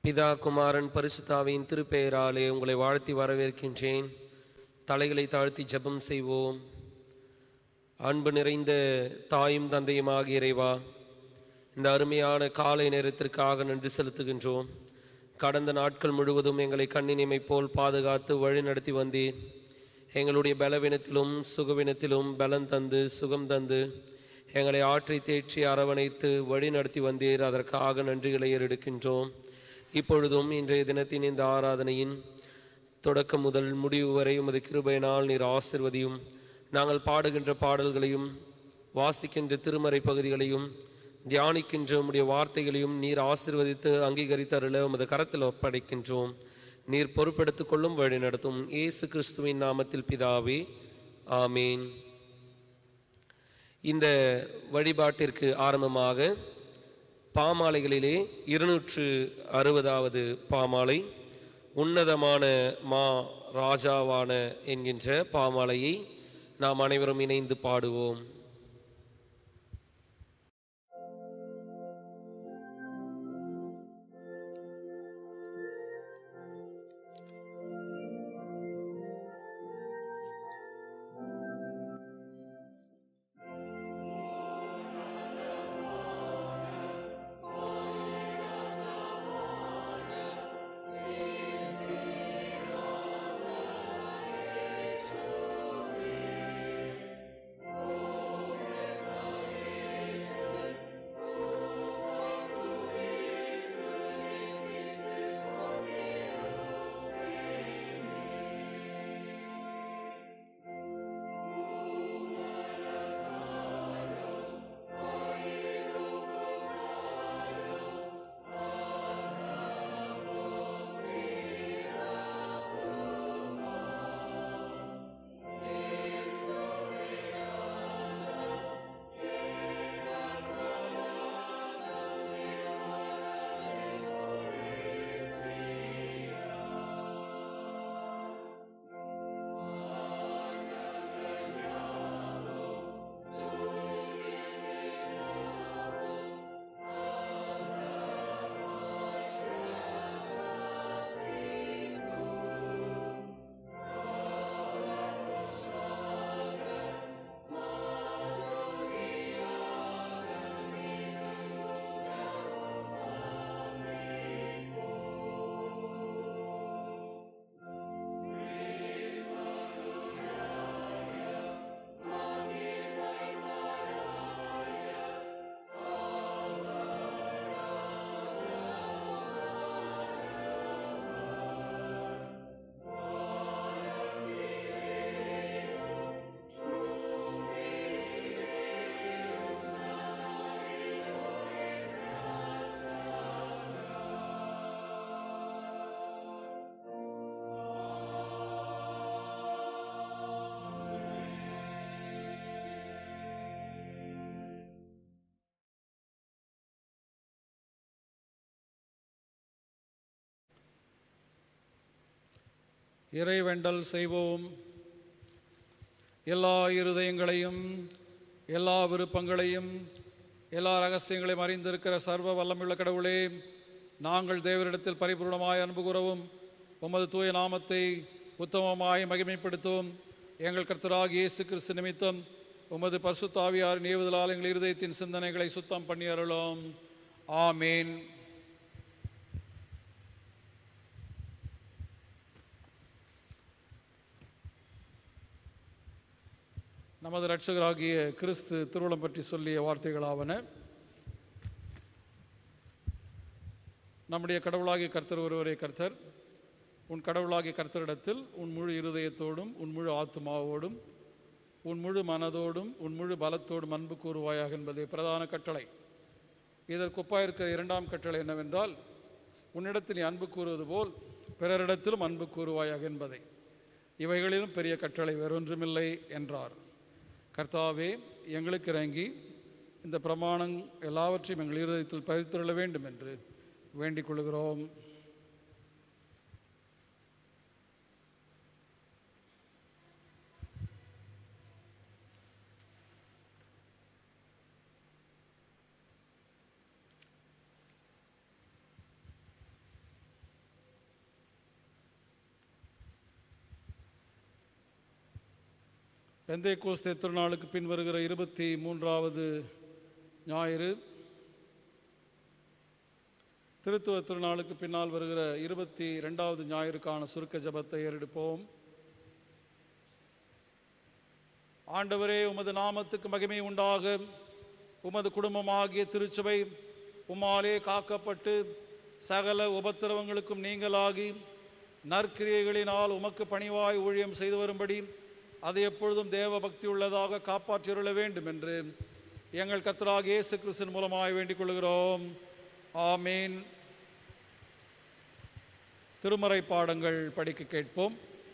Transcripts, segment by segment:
பிதா குமாரன் பரிசுத்தாவின் திருப்பெயராலே உங்களை வாழ்த்தி வரவேற்கின்றேன் தலைகளை தாழ்த்தி ஜெபம் செய்வோம் அன்பு நிறைந்த தாயும் தந்தையுமாகிய இறைவா இந்த அருமையான காலை நேரத்திற்காக நன்றி செலுத்துகின்றோம் கடந்த நாட்கள் முழுவதும் எங்களை கண்ணினிமை போல் பாதுகாத்து வழிநடத்தி வந்தீர் எங்களுடைய பலவீனத்திலும் சுகவீனத்திலும் பலன் தந்து சுகம் தந்து எங்களை ஆற்றி தேற்றி அரவணைத்து வழி நடத்தி வந்தீர் அதற்காக நன்றிகளை ஏறெடுக்கின்றோம் இப்பொழுதும் இன்றைய தினத்தின் இந்த ஆராதனையின் தொடக்கம் முதல் முடிவு வரை உமது கிருபையினால் நீர் ஆசிர்வதியும் நாங்கள் பாடுகின்ற பாடல்களையும் வாசிக்கின்ற திருமறை பகுதிகளையும் தியானிக்கின்ற உம்முடைய வார்த்தைகளையும் நீர் ஆசிர்வதித்து அங்கீகரித்தருள உமது கரத்தில் ஒப்படைக்கின்றோம் நீர் பொறுப்பெடுத்துக் கொள்ளும் வழி நடத்தும் இயேசு கிறிஸ்துவின் நாமத்தில் பிதாவே ஆமீன் இந்த வழிபாட்டிற்கு ஆரம்பமாக பாமாலைகளிலே இருநூற்று அறுபதாவது பாமாலை உன்னதமான மா ராஜாவான என்கின்ற பாமாலையை நாம் அனைவரும் இணைந்து பாடுவோம் இறைவேண்டல் செய்வோம் எல்லா இருதயங்களையும் எல்லா விருப்பங்களையும் எல்லா ரகசியங்களையும் அறிந்திருக்கிற சர்வ வல்லமுள்ள கடவுளே நாங்கள் தேவரிடத்தில் பரிபூர்ணமாய் அன்பு கூறவும் உமது தூய நாமத்தை உத்தமமாய் மகிமைப்படுத்தவும் எங்கள் கர்த்தராகிய இயேசு கிறிஸ்து நிமித்தம் உமது பரிசுத்தாவியாரின் ஏவுதலால் எங்கள் இருதயத்தின் சிந்தனைகளை சுத்தம் பண்ணி அருளோம் ஆமேன் நமது இரட்சகராகிய கிறிஸ்து திருவுளம் பற்றி சொல்லிய வார்த்தைகளாவன நம்முடைய கடவுளாகிய கர்த்தர் ஒருவரே கர்த்தர் உன் கடவுளாகிய கர்த்தரிடத்தில் உன் முழு இருதயத்தோடும் உன் முழு ஆத்மாவோடும் உன் முழு மனதோடும் உன் முழு பலத்தோடும் அன்பு கூறுவாயாக என்பதே பிரதான கட்டளை இதற்கு ஒப்பாயிருக்கிற இரண்டாம் கட்டளை என்னவென்றால் உன்னிடத்தில் நீ அன்பு கூறுவது போல் பிறரிடத்திலும் அன்பு கூறுவாயாக என்பதை இவைகளிலும் பெரிய கட்டளை வேறொன்றுமில்லை என்றார் கர்த்தாவே எங்களுக்கு இறங்கி இந்த பிரமாணம் எல்லாவற்றையும் எங்கள் இருதயத்தில் பகிர்ந்துள்ள வேண்டும் என்று வேண்டிக் கொள்கிறோம் பெந்தை கோஸ்தே திருநாளுக்கு பின் வருகிற இருபத்தி மூன்றாவது ஞாயிறு திருத்துவ திருநாளுக்கு பின்னால் வருகிற இருபத்தி ரெண்டாவது ஞாயிறுக்கான சுருக்க ஜெபத்தை ஏறெடுப்போம் ஆண்டவரே உமது நாமத்துக்கு மகிமை உண்டாக உமது குடும்பமாகிய திருச்சபை உம்மாலே காக்கப்பட்டு சகல உபத்திரவங்களுக்கும் நீங்களாகி நற்கிரியைகளினால் உமக்கு பணிவாய் ஊழியம் செய்து வரும்படி அதை எப்பொழுதும் தேவ பக்தி உள்ளதாக காப்பாற்றியுள்ள வேண்டும் என்று எங்கள் கர்த்தராகிய இயேசு கிறிஸ்துவின் மூலமாய் வேண்டிக் கொள்கிறோம் ஆமீன் திருமறை பாடங்கள் படிக்க கேட்போம்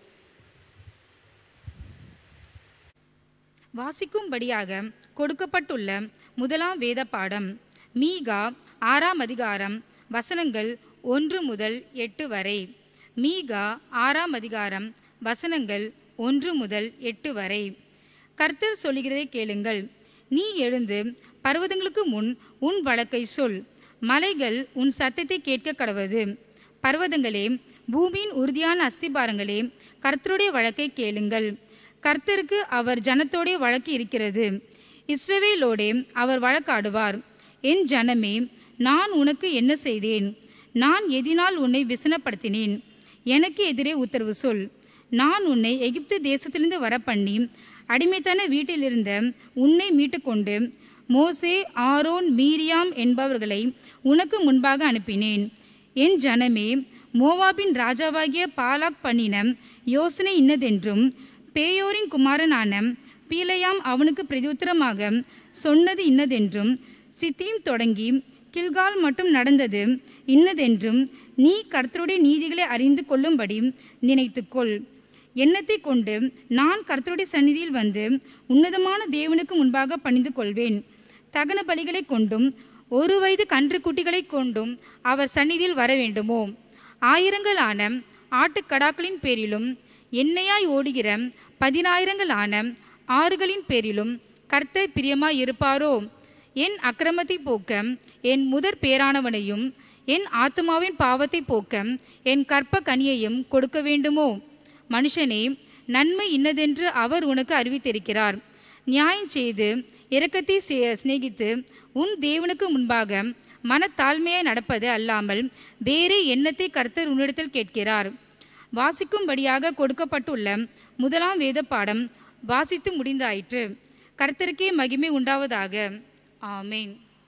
வாசிக்கும்படியாக கொடுக்கப்பட்டுள்ள முதலாம் வேத பாடம் மீகா ஆறாம் அதிகாரம் வசனங்கள் ஒன்று முதல் எட்டு வரை மீகா ஆறாம் அதிகாரம் வசனங்கள் ஒன்று முதல் எட்டு வரை கர்த்தர் சொல்லுகிறதை கேளுங்கள் நீ எழுந்து பர்வதங்களுக்கு முன் உன் வழக்கை சொல் மலைகள் உன் சத்தத்தை கேட்க கடவது பர்வதங்களே பூமியின் உறுதியான அஸ்திபாரங்களே கர்த்தருடைய வழக்கை கேளுங்கள் கர்த்தருக்கு அவர் ஜனத்தோடே வழக்கு இருக்கிறது இஸ்ரவேலோடே அவர் வழக்காடுவார் என் ஜனமே நான் உனக்கு என்ன செய்தேன் நான் எதினால் உன்னை விசனப்படுத்தினேன் எனக்கு எதிரே உத்தரவு சொல் நான் உன்னை எகிப்து தேசத்திலிருந்து வர பண்ணி அடிமைத்தன வீட்டிலிருந்த உன்னை மீட்டுக்கொண்டு மோசே ஆரோன் மீரியாம் என்பவர்களை உனக்கு முன்பாக அனுப்பினேன் என் ஜனமே மோவாபின் ராஜாவாகிய பாலாக் பண்ணின யோசனை இன்னதென்றும் பேயோரின் குமாரனான பீலையாம் அவனுக்கு பிரதியுத்தரமாக சொன்னது இன்னதென்றும் சித்தீம் தொடங்கி கில்கால் மட்டும் நடந்தது இன்னதென்றும் நீ கர்த்தருடைய நீதிகளை அறிந்து கொள்ளும்படி நினைத்துக்கொள் எண்ணத்தை கொண்டு நான் கர்த்தருடைய சந்நிதியில் வந்து உன்னதமான தேவனுக்கு முன்பாக பணிந்து கொள்வேன் தகன பலிகளை கொண்டும் ஒரு வயது கன்றுக்குட்டிகளை கொண்டும் அவர் சந்நிதியில் வர வேண்டுமோ ஆயிரங்களான ஆட்டுக்கடாக்களின் பேரிலும் எண்ணெயாய் ஓடுகிற பதினாயிரங்களான ஆறுகளின் பேரிலும் கர்த்தர் பிரியமாய் இருப்பாரோ என் அக்கிரமத்தை போக்க என் முதற் பேரானவனையும் என் ஆத்மாவின் பாவத்தை போக்க என் கற்ப கனியையும் கொடுக்க வேண்டுமோ மனுஷனே நன்மை இன்னதென்று அவர் உனக்கு அறிவித்திருக்கிறார் நியாயம் செய்து இரக்கத்தை சே- சிநேகித்து உன் தேவனுக்கு முன்பாக மனத்தாழ்மையாய் நடப்பது அல்லாமல் வேறே எண்ணத்தை கர்த்தர் உன்னிடத்தில் கேட்கிறார் வாசிக்கும்படியாக கொடுக்கப்பட்டுள்ள முதலாம் வேத பாடம் வாசித்து முடிந்தாயிற்று கர்த்தருக்கே மகிமை உண்டாவதாக ஆமேன்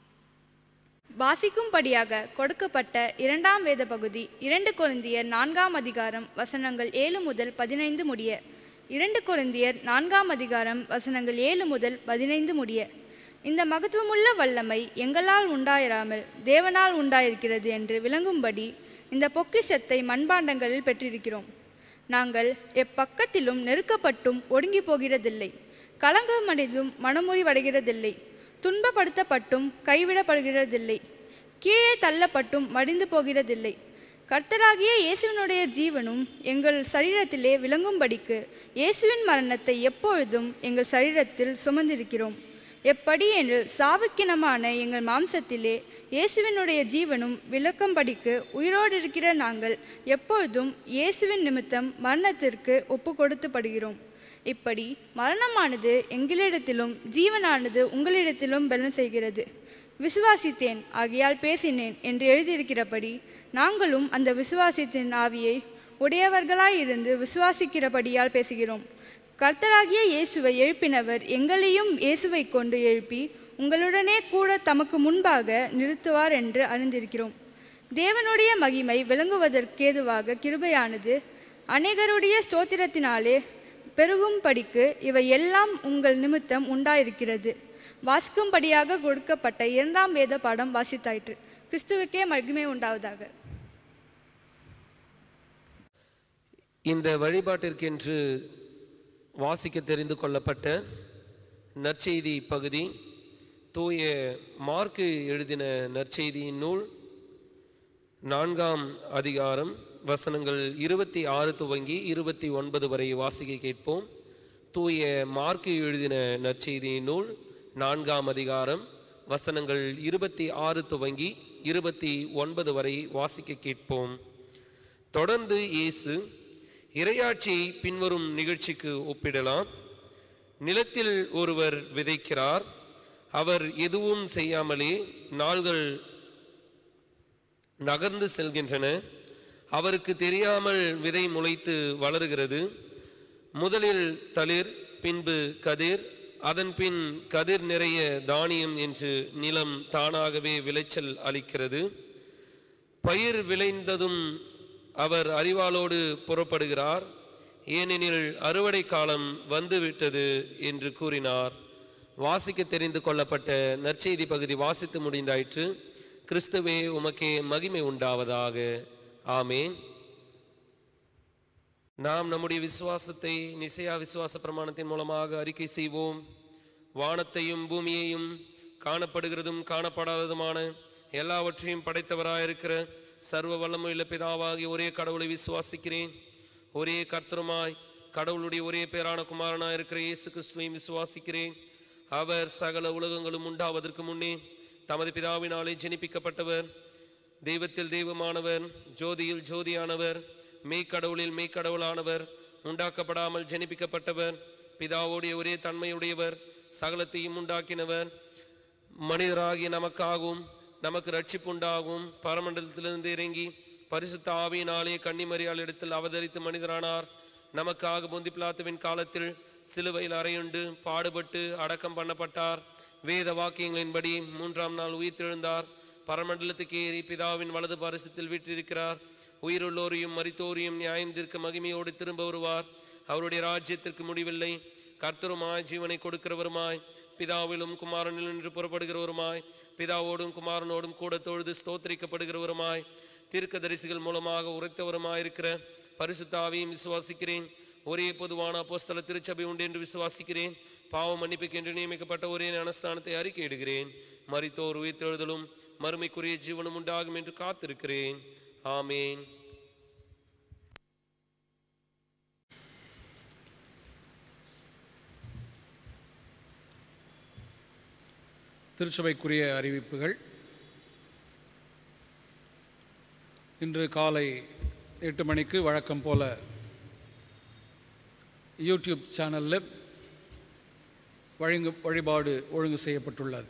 வாசிக்கும்படியாக கொடுக்கப்பட்ட இரண்டாம் வேத பகுதி இரண்டு கொரிந்தியர் நான்காம் அதிகாரம் வசனங்கள் ஏழு முதல் பதினைந்து முடிய இரண்டு கொரிந்தியர் நான்காம் அதிகாரம் வசனங்கள் ஏழு முதல் பதினைந்து முடிய இந்த மகத்துவமுள்ள வல்லமை எங்களால் உண்டாயிராமல் தேவனால் உண்டாயிருக்கிறது என்று விளங்கும்படி இந்த பொக்கிஷத்தை மண்பாண்டங்களில் பெற்றிருக்கிறோம் நாங்கள் எப்பக்கத்திலும் நெருக்கப்பட்டும் ஒடுங்கி போகிறதில்லை கலங்கமடைந்தும் மனமுறிவடைகிறதில்லை துன்பப்படுத்தப்பட்டும் கைவிடப்படுகிறதில்லை கீழே தள்ளப்பட்டும் மடிந்து போகிறதில்லை கர்த்தராகிய இயேசுவினுடைய ஜீவனும் எங்கள் சரீரத்திலே விளங்கும்படிக்கு இயேசுவின் மரணத்தை எப்பொழுதும் எங்கள் சரீரத்தில் சுமந்திருக்கிறோம் எப்படி எனில் சாவுக்கினமான எங்கள் மாம்சத்திலே இயேசுவினுடைய ஜீவனும் விளக்கும்படிக்கு உயிரோடு இருக்கிற நாங்கள் எப்பொழுதும் இயேசுவின் நிமித்தம் மரணத்திற்கு ஒப்பு கொடுத்துப்படுகிறோம் இப்படி மரணமானது எங்களிடத்திலும் ஜீவனானது உங்களிடத்திலும் பலன் செய்கிறது விசுவாசித்தேன் ஆகையால் பேசினேன் என்று எழுதியிருக்கிறபடி நாங்களும் அந்த விசுவாசத்தின் ஆவியை உடையவர்களாயிருந்து விசுவாசிக்கிறபடியால் பேசுகிறோம் கர்த்தராகிய இயேசுவை எழுப்பினவர் எங்களையும் இயேசுவை கொண்டு எழுப்பி உங்களுடனே கூட தமக்கு முன்பாக நிறுத்துவார் என்று அறிந்திருக்கிறோம் தேவனுடைய மகிமை விளங்குவதற்கேதுவாக கிருபையானது அநேகருடைய ஸ்தோத்திரத்தினாலே பெருகும்படிக்கு இவை எல்லாம் உங்கள் நிமித்தம் உண்டாயிருக்கிறது வாசிக்கும்படியாக கொடுக்கப்பட்ட இரண்டாம் வேத பாடம் வாசித்தாயிற்று கிறிஸ்துவுக்கே மகிமை உண்டாவதாக இந்த வழிபாட்டிற்கென்று வாசிக்க தெரிந்து கொள்ளப்பட்ட நற்செய்தி பகுதி தூய மார்க்கு எழுதின நற்செய்தியின் நூல் நான்காம் அதிகாரம் வசனங்கள் இருபத்தி ஆறு துவங்கி இருபத்தி ஒன்பது வரை வாசிக்க கேட்போம் தூய மார்க்கு எழுதின நற்செய்தியின் நூல் நான்காம் அதிகாரம் வசனங்கள் இருபத்தி ஆறு துவங்கி இருபத்தி ஒன்பது வரை வாசிக்க கேட்போம் தொடர்ந்து இயேசு இறையாட்சியை பின்வரும் நிகழ்ச்சிக்கு ஒப்பிடலாம் நிலத்தில் ஒருவர் விதைக்கிறார் அவர் எதுவும் செய்யாமலே நாள்கள் நகர்ந்து செல்கின்றன அவருக்கு தெரியாமல் விதை முளைத்து வளருகிறது முதலில் தளிர் பின்பு கதிர் அதன் பின் கதிர் நிறைய தானியம் என்று நிலம் தானாகவே விளைச்சல் அளிக்கிறது பயிர் விளைந்ததும் அவர் அறிவாளோடு புறப்படுகிறார் ஏனெனில் அறுவடை காலம் வந்துவிட்டது என்று கூறினார் வாசிக்க தெரிந்து கொள்ளப்பட்ட நற்செய்தி பகுதி வாசித்து முடிந்தாயிற்று கிறிஸ்துவே உமக்கே மகிமை உண்டாவதாக ஆமேன் நாம் நம்முடைய விசுவாசத்தை நிசையா விசுவாச பிரமாணத்தின் மூலமாக அறிக்கை செய்வோம் வானத்தையும் பூமியையும் காணப்படுகிறதும் காணப்படாததுமான எல்லாவற்றையும் படைத்தவராயிருக்கிற சர்வ வல்லமையுள்ள பிதாவாகிய ஒரே கடவுளை விசுவாசிக்கிறேன் ஒரே கர்த்தருமாய் கடவுளுடைய ஒரே பேரான குமாரனாய் இருக்கிற இயேசு கிறிஸ்துவையும் விசுவாசிக்கிறேன் அவர் சகல உலகங்களும் உண்டாவதற்கு முன்னே தமது பிதாவினாலே ஜெனிப்பிக்கப்பட்டவர் தெய்வத்தில் தெய்வமானவர் ஜோதியில் ஜோதியானவர் மெய்க்கடவுளில் மெய்க்கடவுளானவர் உண்டாக்கப்படாமல் ஜெனிப்பிக்கப்பட்டவர் பிதாவுடைய ஒரே தன்மையுடையவர் சகலத்தையும் உண்டாக்கினவர் மனிதராகிய நமக்காகவும் நமக்கு ரட்சிப்புண்டாகும் பரமண்டலத்திலிருந்து இறங்கி பரிசுத்த ஆவியினாலே கன்னிமரியால் இடத்தில் அவதரித்து மனிதரானார் நமக்காக பொந்தி பிளாத்துவின் காலத்தில் சிலுவையில் அறையுண்டு பாடுபட்டு அடக்கம் பண்ணப்பட்டார் வேத வாக்கியங்களின்படி மூன்றாம் நாள் உயிர்த்தெழுந்தார் பரமண்டலத்துக்கு ஏறி பிதாவின் வலது பரிசத்தில் வீற்றிருக்கிறார் உயிருள்ளோரையும் மரித்தோரையும் நியாயம் தீர்க்க மகிமையோடு திரும்ப வருவார் அவருடைய ராஜ்யத்திற்கு முடிவில்லை கர்த்தருமாய் ஜீவனை கொடுக்கிறவருமாய் பிதாவிலும் குமாரனிலும் நின்று புறப்படுகிறவருமாய் பிதாவோடும் குமாரனோடும் கூட தொழுது ஸ்தோத்திரிக்கப்படுகிறவருமாய் தீர்க்கதரிசிகள் மூலமாக உரைத்தவருமாய் இருக்கிற பரிசுத்தாவையும் விசுவாசிக்கிறேன் ஒரே பொதுவான அப்போஸ்தல திருச்சபை உண்டு என்று விசுவாசிக்கிறேன் பாவ மன்னிப்புக்கு என்று நியமிக்கப்பட்ட ஒரே ஞானஸ்தானத்தை அறிக்கையிடுகிறேன் மரித்தோர் உயிர்த்தெழுதலும் மறுமைக்குரிய ஜீவனும் உண்டாகும் என்று காத்திருக்கிறேன் ஆமேன் திருச்சபைக்குரிய அறிவிப்புகள் இன்று காலை எட்டு மணிக்கு வழக்கம் போல யூடியூப் சேனலில் வழங்கு வழிபாடு ஒழுங்கு செய்யப்பட்டுள்ளது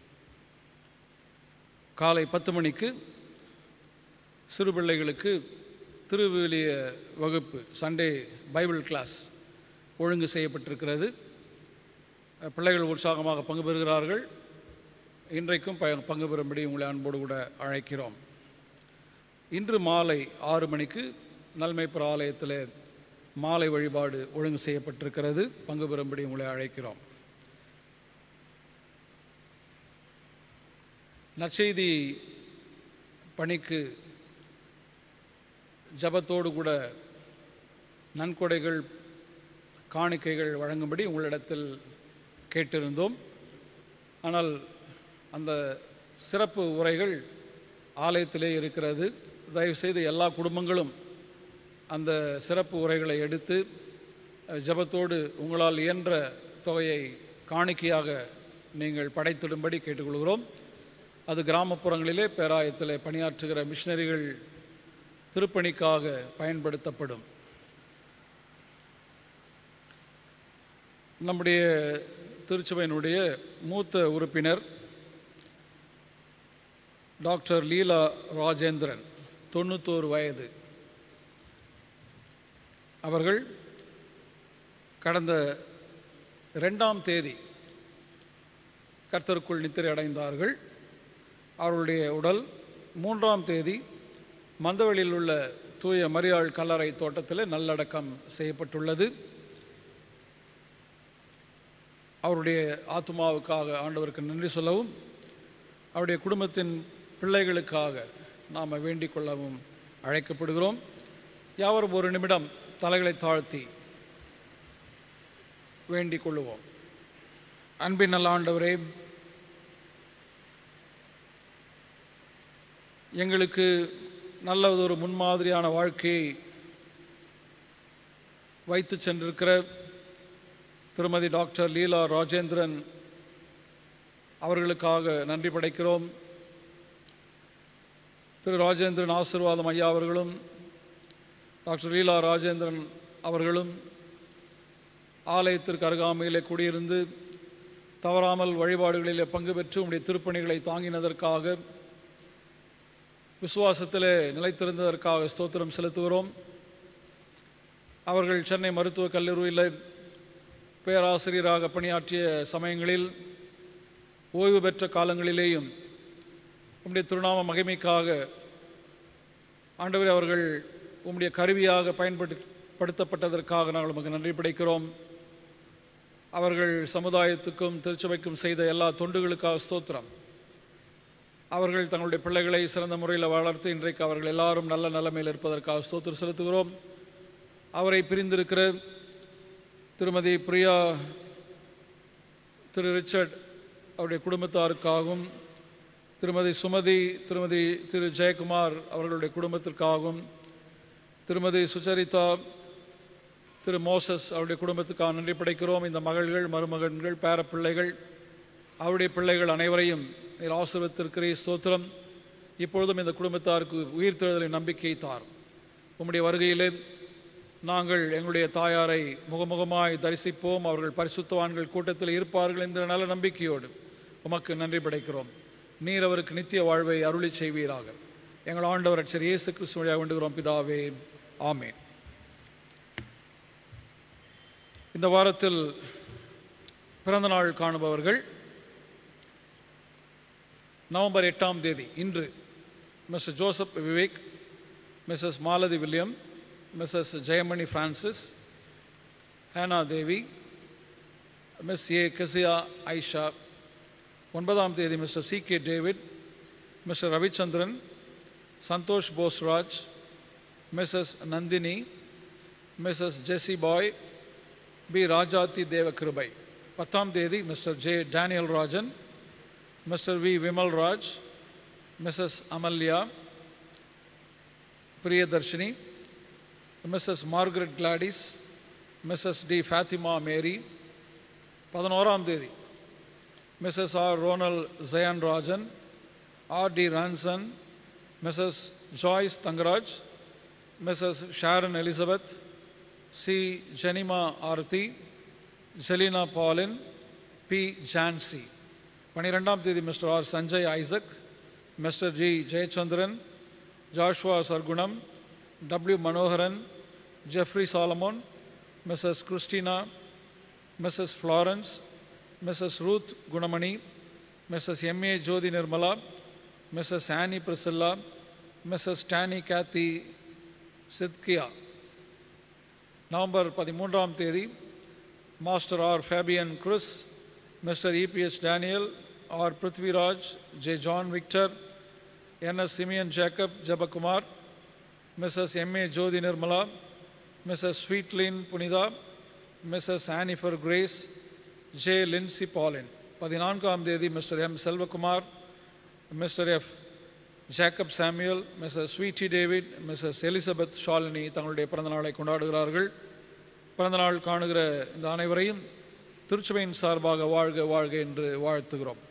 காலை பத்து மணிக்கு சிறு பிள்ளைகளுக்கு திருவிலிய வகுப்பு சண்டே பைபிள் கிளாஸ் ஒழுங்கு செய்யப்பட்டிருக்கிறது பிள்ளைகள் உற்சாகமாக பங்கு பெறுகிறார்கள் இன்றைக்கும் ப பங்கு பெறும்படி உங்களை அன்போடு கூட அழைக்கிறோம் இன்று மாலை ஆறு மணிக்கு நல்மைப்புற ஆலயத்தில் மாலை வழிபாடு ஒழுங்கு செய்யப்பட்டிருக்கிறது பங்கு பெறும்படி உங்களை அழைக்கிறோம் நற்செய்தி பணிக்கு ஜபத்தோடு கூட நன்கொடைகள் காணிக்கைகள் வழங்கும்படி உங்களிடத்தில் கேட்டிருந்தோம் ஆனால் அந்த சிறப்பு உரைகள் ஆலயத்திலே இருக்கிறது தயவுசெய்து எல்லா குடும்பங்களும் அந்த சிறப்பு உரைகளை எடுத்து அஹ், ஜெபத்தோடு உங்களால் இயன்ற தொகையை காணிக்கையாக நீங்கள் படைத்திடும்படி கேட்டுக்கொள்கிறோம் அது கிராமப்புறங்களிலே பேராயத்திலே பணியாற்றுகிற மிஷினரிகள் திருப்பணிக்காக பயன்படுத்தப்படும் நம்முடைய திருச்சபையினுடைய மூத்த உறுப்பினர் டாக்டர் லீலா ராஜேந்திரன் தொண்ணூத்தோரு வயது அவர்கள் கடந்த ரெண்டாம் தேதி கர்த்தருக்குள் நித்திரை அடைந்தார்கள் அவருடைய உடல் மூன்றாம் தேதி மந்தவெளியில் உள்ள தூய மரியாள் கல்லறை தோட்டத்தில் நல்லடக்கம் செய்யப்பட்டுள்ளது அவருடைய ஆத்மாவுக்காக ஆண்டவருக்கு நன்றி சொல்லவும் அவருடைய குடும்பத்தின் பிள்ளைகளுக்காக நாம் வேண்டிக் கொள்ளவும் அழைக்கப்படுகிறோம் யாவரும் ஒரு நிமிடம் தலைகளை தாழ்த்தி வேண்டிக் கொள்ளுவோம் அன்பின் நல்ல ஆண்டவரே எங்களுக்கு நல்லதொரு முன்மாதிரியான வாழ்க்கையை வைத்து சென்றிருக்கிற திருமதி டாக்டர் லீலா ராஜேந்திரன் அவர்களுக்காக நன்றி படைக்கிறோம் திரு ராஜேந்திரன் ஆசீர்வாதம் ஐயா அவர்களும் டாக்டர் லீலா ராஜேந்திரன் அவர்களும் ஆலயத்திற்கு அருகாமையிலே குடியிருந்து தவறாமல் வழிபாடுகளிலே பங்கு பெற்று உம்முடைய திருப்பணிகளை தாங்கினதற்காக விசுவாசத்திலே நிலைத்திருந்ததற்காக ஸ்தோத்திரம் செலுத்துகிறோம் அவர்கள் சென்னை மருத்துவக் கல்லூரியில் பேராசிரியராக பணியாற்றிய சமயங்களில் ஓய்வு பெற்ற காலங்களிலேயும் உம்முடைய திருநாம மகிமைக்காக ஆண்டவர் அவர்கள் உம்முடைய கருவியாக பயன்படுத்தி படுத்தப்பட்டதற்காக நாங்கள் உமக்கு நன்றி படைக்கிறோம் அவர்கள் சமுதாயத்துக்கும் திருச்சபைக்கும் செய்த எல்லா தொண்டுகளுக்காக ஸ்தோத்திரம் அவர்கள் தங்களுடைய பிள்ளைகளை சிறந்த முறையில் வளர்த்து இன்றைக்கு அவர்கள் எல்லாரும் நல்ல நிலைமையில் இருப்பதற்காக ஸ்தோத்திரம் செலுத்துகிறோம் அவரை பிரிந்திருக்கிற திருமதி பிரியா திரு ரிச்சர்ட் அவருடைய குடும்பத்தாருக்காகவும் திருமதி சுமதி திருமதி திரு ஜெயக்குமார் அவர்களுடைய குடும்பத்திற்காகவும் திருமதி சுச்சரிதா திரு மோசஸ் அவருடைய குடும்பத்துக்காக நன்றி படைக்கிறோம் இந்த மகள்கள் மருமகன்கள் பேரப்பிள்ளைகள் அவருடைய பிள்ளைகள் அனைவரையும் நீர் ஆசீர்வத்திருக்கிறீர் ஸ்தோத்திரம் இப்பொழுதும் இந்த குடும்பத்தாருக்கு உயிர்த்தெழுதலின் நம்பிக்கை தார் உம்முடைய வருகையிலே நாங்கள் எங்களுடைய தாயாரை முகமுகமாய் தரிசிப்போம் அவர்கள் பரிசுத்தவான்கள் கூட்டத்தில் இருப்பார்கள் என்ற நல்ல நம்பிக்கையோடு உமக்கு நன்றி படைக்கிறோம் நீர் அவருக்கு நித்திய வாழ்வை அருளி செய்வீராக எங்கள் ஆண்டவர் அச்சர் இயேசு கிறிஸ்து வழியாக வேண்டுகிறோம் பிதாவே ஆமென் இந்த வாரத்தில் பிறந்த நாள் காணுபவர்கள் நவம்பர் எட்டாம் தேதி இன்று Mr Joseph Vivek Mrs Malathi William Mrs Jayamani Francis Hannah Devi Miss A கசியா ஐஷா ஒன்பதாம் தேதி Mr C K David Mr Ravichandran Santhosh Bosraj Mrs Nandini Mrs Jessie Bai P Rajathi Deva Kirubai பத்தாம் தேதி Mr J Daniel Rajan Mr V Vimal Raj Mrs Amalya Priyadharshini Mrs Margaret Gladys Mrs D Fathima Mary பதினோராம் தேதி Mrs R Ronald Jayan Rajan R D Ranson Mrs Joyce Thangaraj Mrs Sharon Elizabeth C Jenima Aarthi Jelina Pauline P Jhansi பன்னிரெண்டாம் தேதி Mr R Sanjay Isaac Mr G Jayachandran Joshua Sargunam W Manoharan Jeffrey Solomon Mrs Christina Mrs Florence Mrs Ruth Gunamani Mrs MA Jothi Nirmala Mrs Annie Priscilla Mrs Dani Kathy சித்கியா November பதிமூன்றாம் தேதி Master R Fabian Cruz Mr EPS Daniel R Prithviraj J John Victor NS Simeon Jacob Jebakumar Mrs MA Jothi Nirmala Mrs Sweetlin Punitha Mrs ஆனிஃபர் Grace J Lincy Pauline பதினான்காம் தேதி Mr M Selvakumar Mr F Jacob Samuel Mrs Sweety David Mrs Elizabeth Shalini தங்களுடைய பிறந்தநாளை கொண்டாடுகிறார்கள் பிறந்தநாள் காணுகிற இந்த அனைவரையும் திருச்சபையின் சார்பாக வாழ்க வாழ்க என்று வாழ்த்துகிறோம்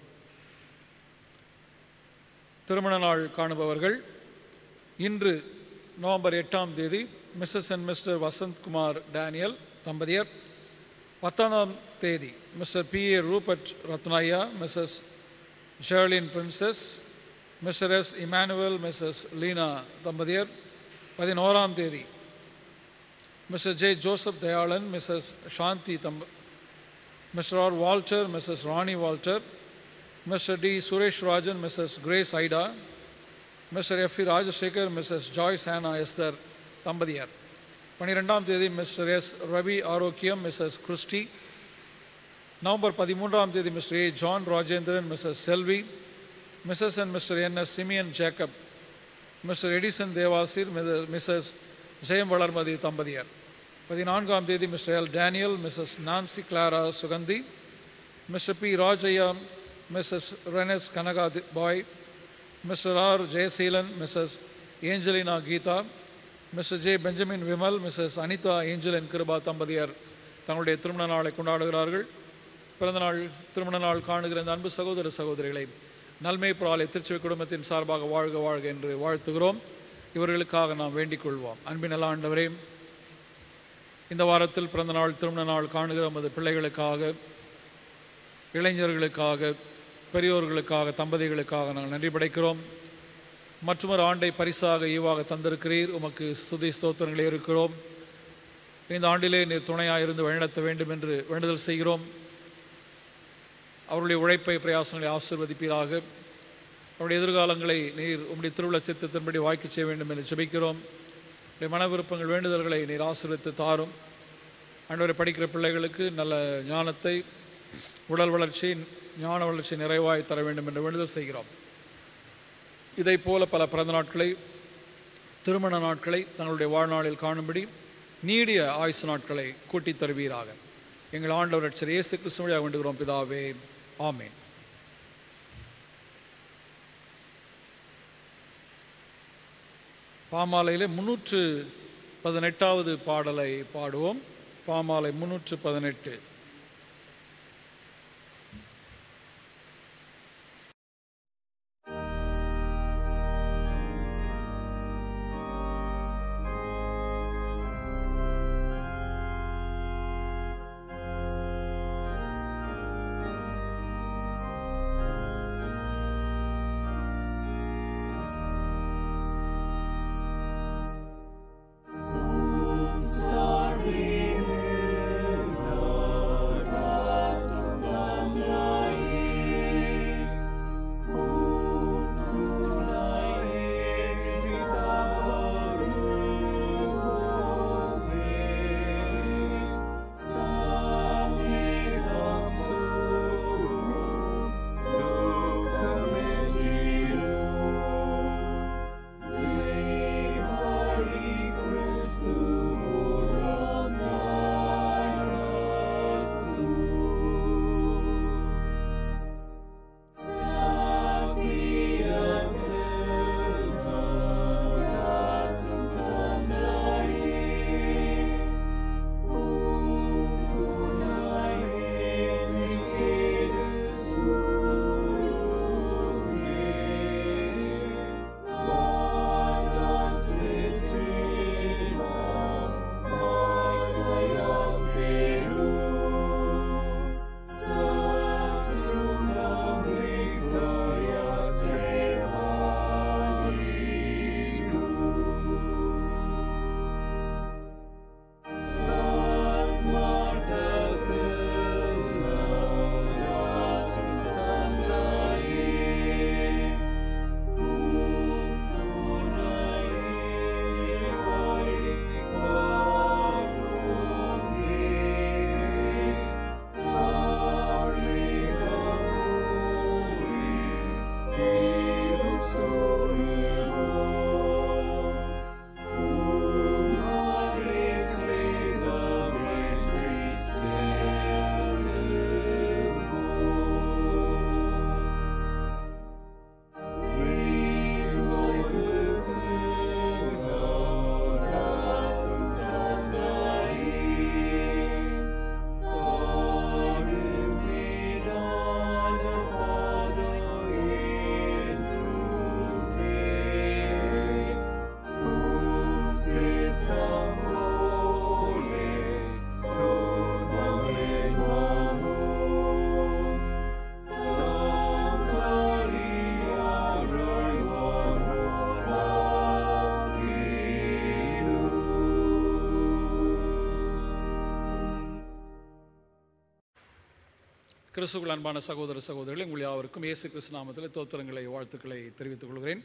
திருமண நாள் காணுபவர்கள் இன்று நவம்பர் எட்டாம் தேதி Mrs and Mr Vasanthkumar Daniel தம்பதியர் பத்தாம் தேதி Mr P A Rupert Ratnaya Mrs Sherlin Princess Mr S Emmanuel Mrs Leena தம்பதியர் பதினோராம் தேதி Mr J Joseph Dayalan Mrs Shanthi தம்ப Mr R Walter Mrs Rani Walter Mr D Suresh Rajan Mrs Grace Ida Mr F Rajasekar Mrs Joyce Hannah Esther தம்பதியர் பன்னிரெண்டாம் தேதி mister S Ravi ஆரோக்கியம் Mrs Christie November பதிமூன்றாம் தேதி Mr A John Rajendran Mrs Selvi Mrs and Mr N S Simeon Jacob Mr Edison Devasir Mrs Jeyam Valarmathi தம்பதியர் பதினான்காம் தேதி Mr L Daniel Mrs Nancy Clara Suganthi Mr P Rajaiah Mrs ரெனஸ் Kanaga Bai Mr R Jeyaseelan Mrs Angelina Geetha Mr J Benjamin Vimal Mrs Anitha Angeline Kiruba தம்பதியர் தங்களுடைய திருமண நாளை கொண்டாடுகிறார்கள் பிறந்தநாள் திருமண நாள் காணுகிற இந்த அன்பு சகோதர சகோதரிகளை நல்மை பிராலை திருச்சபை குடும்பத்தின் சார்பாக வாழ்க வாழ்க என்று வாழ்த்துகிறோம் இவர்களுக்காக நாம் வேண்டிக் கொள்வோம் அன்பின் நல்ல ஆண்டவரே இந்த வாரத்தில் பிறந்த நாள் திருமண நாள் காணுகிற நமது பிள்ளைகளுக்காக இளைஞர்களுக்காக பெரியோர்களுக்காக தம்பதிகளுக்காக நாங்கள் நன்றி படைக்கிறோம் மற்றொரு ஆண்டை பரிசாக ஈவாக தந்திருக்கிறீர் உமக்கு ஸ்துதி ஸ்தோத்திரங்களே இருக்கிறோம் இந்த ஆண்டிலே நீர் துணையாக இருந்து வழிநடத்த வேண்டும் என்று வேண்டுதல் செய்கிறோம் அவருடைய உழைப்பை பிரயாசங்களை ஆசிர்வதிப்பீராக அவருடைய எதிர்காலங்களை நீர் உம்முடைய திருவிழா சித்தத்தின்படி வாய்க்கு செய்ய வேண்டும் என்று ஜெபிக்கிறோம் உடைய மன விருப்பங்கள் வேண்டுதல்களை நீர் ஆசீர்வதித்து தாரும் ஆண்டவரை படிக்கிற பிள்ளைகளுக்கு நல்ல ஞானத்தை உடல் வளர்ச்சி ஞான வளர்ச்சி நிறைவாய் தர வேண்டும் என்று வேண்டுதல் செய்கிறோம் இதை போல பல பிறந்த நாட்களை திருமண நாட்களை தங்களுடைய வாழ்நாளில் காணும்படி நீடிய ஆயுசு நாட்களை கூட்டித் தருவீராக எங்கள் ஆண்டவர் ரட்சர் இயேசு கிறிஸ்துவழியாக வேண்டுகிறோம் பிதாவே ஆமென் பாமாலையிலே முன்னூற்று பதினெட்டாவது பாடலை பாடுவோம் பாமாலை முன்னூற்று பதினெட்டு கிறிஸ்துக்குள் அன்பான சகோதர சகோதரிகளை உங்கள் யாவருக்கும் இயேசு கிறிஸ்து நாமத்தில் தோத்திரங்களை வாழ்த்துக்களை தெரிவித்துக் கொள்கிறேன்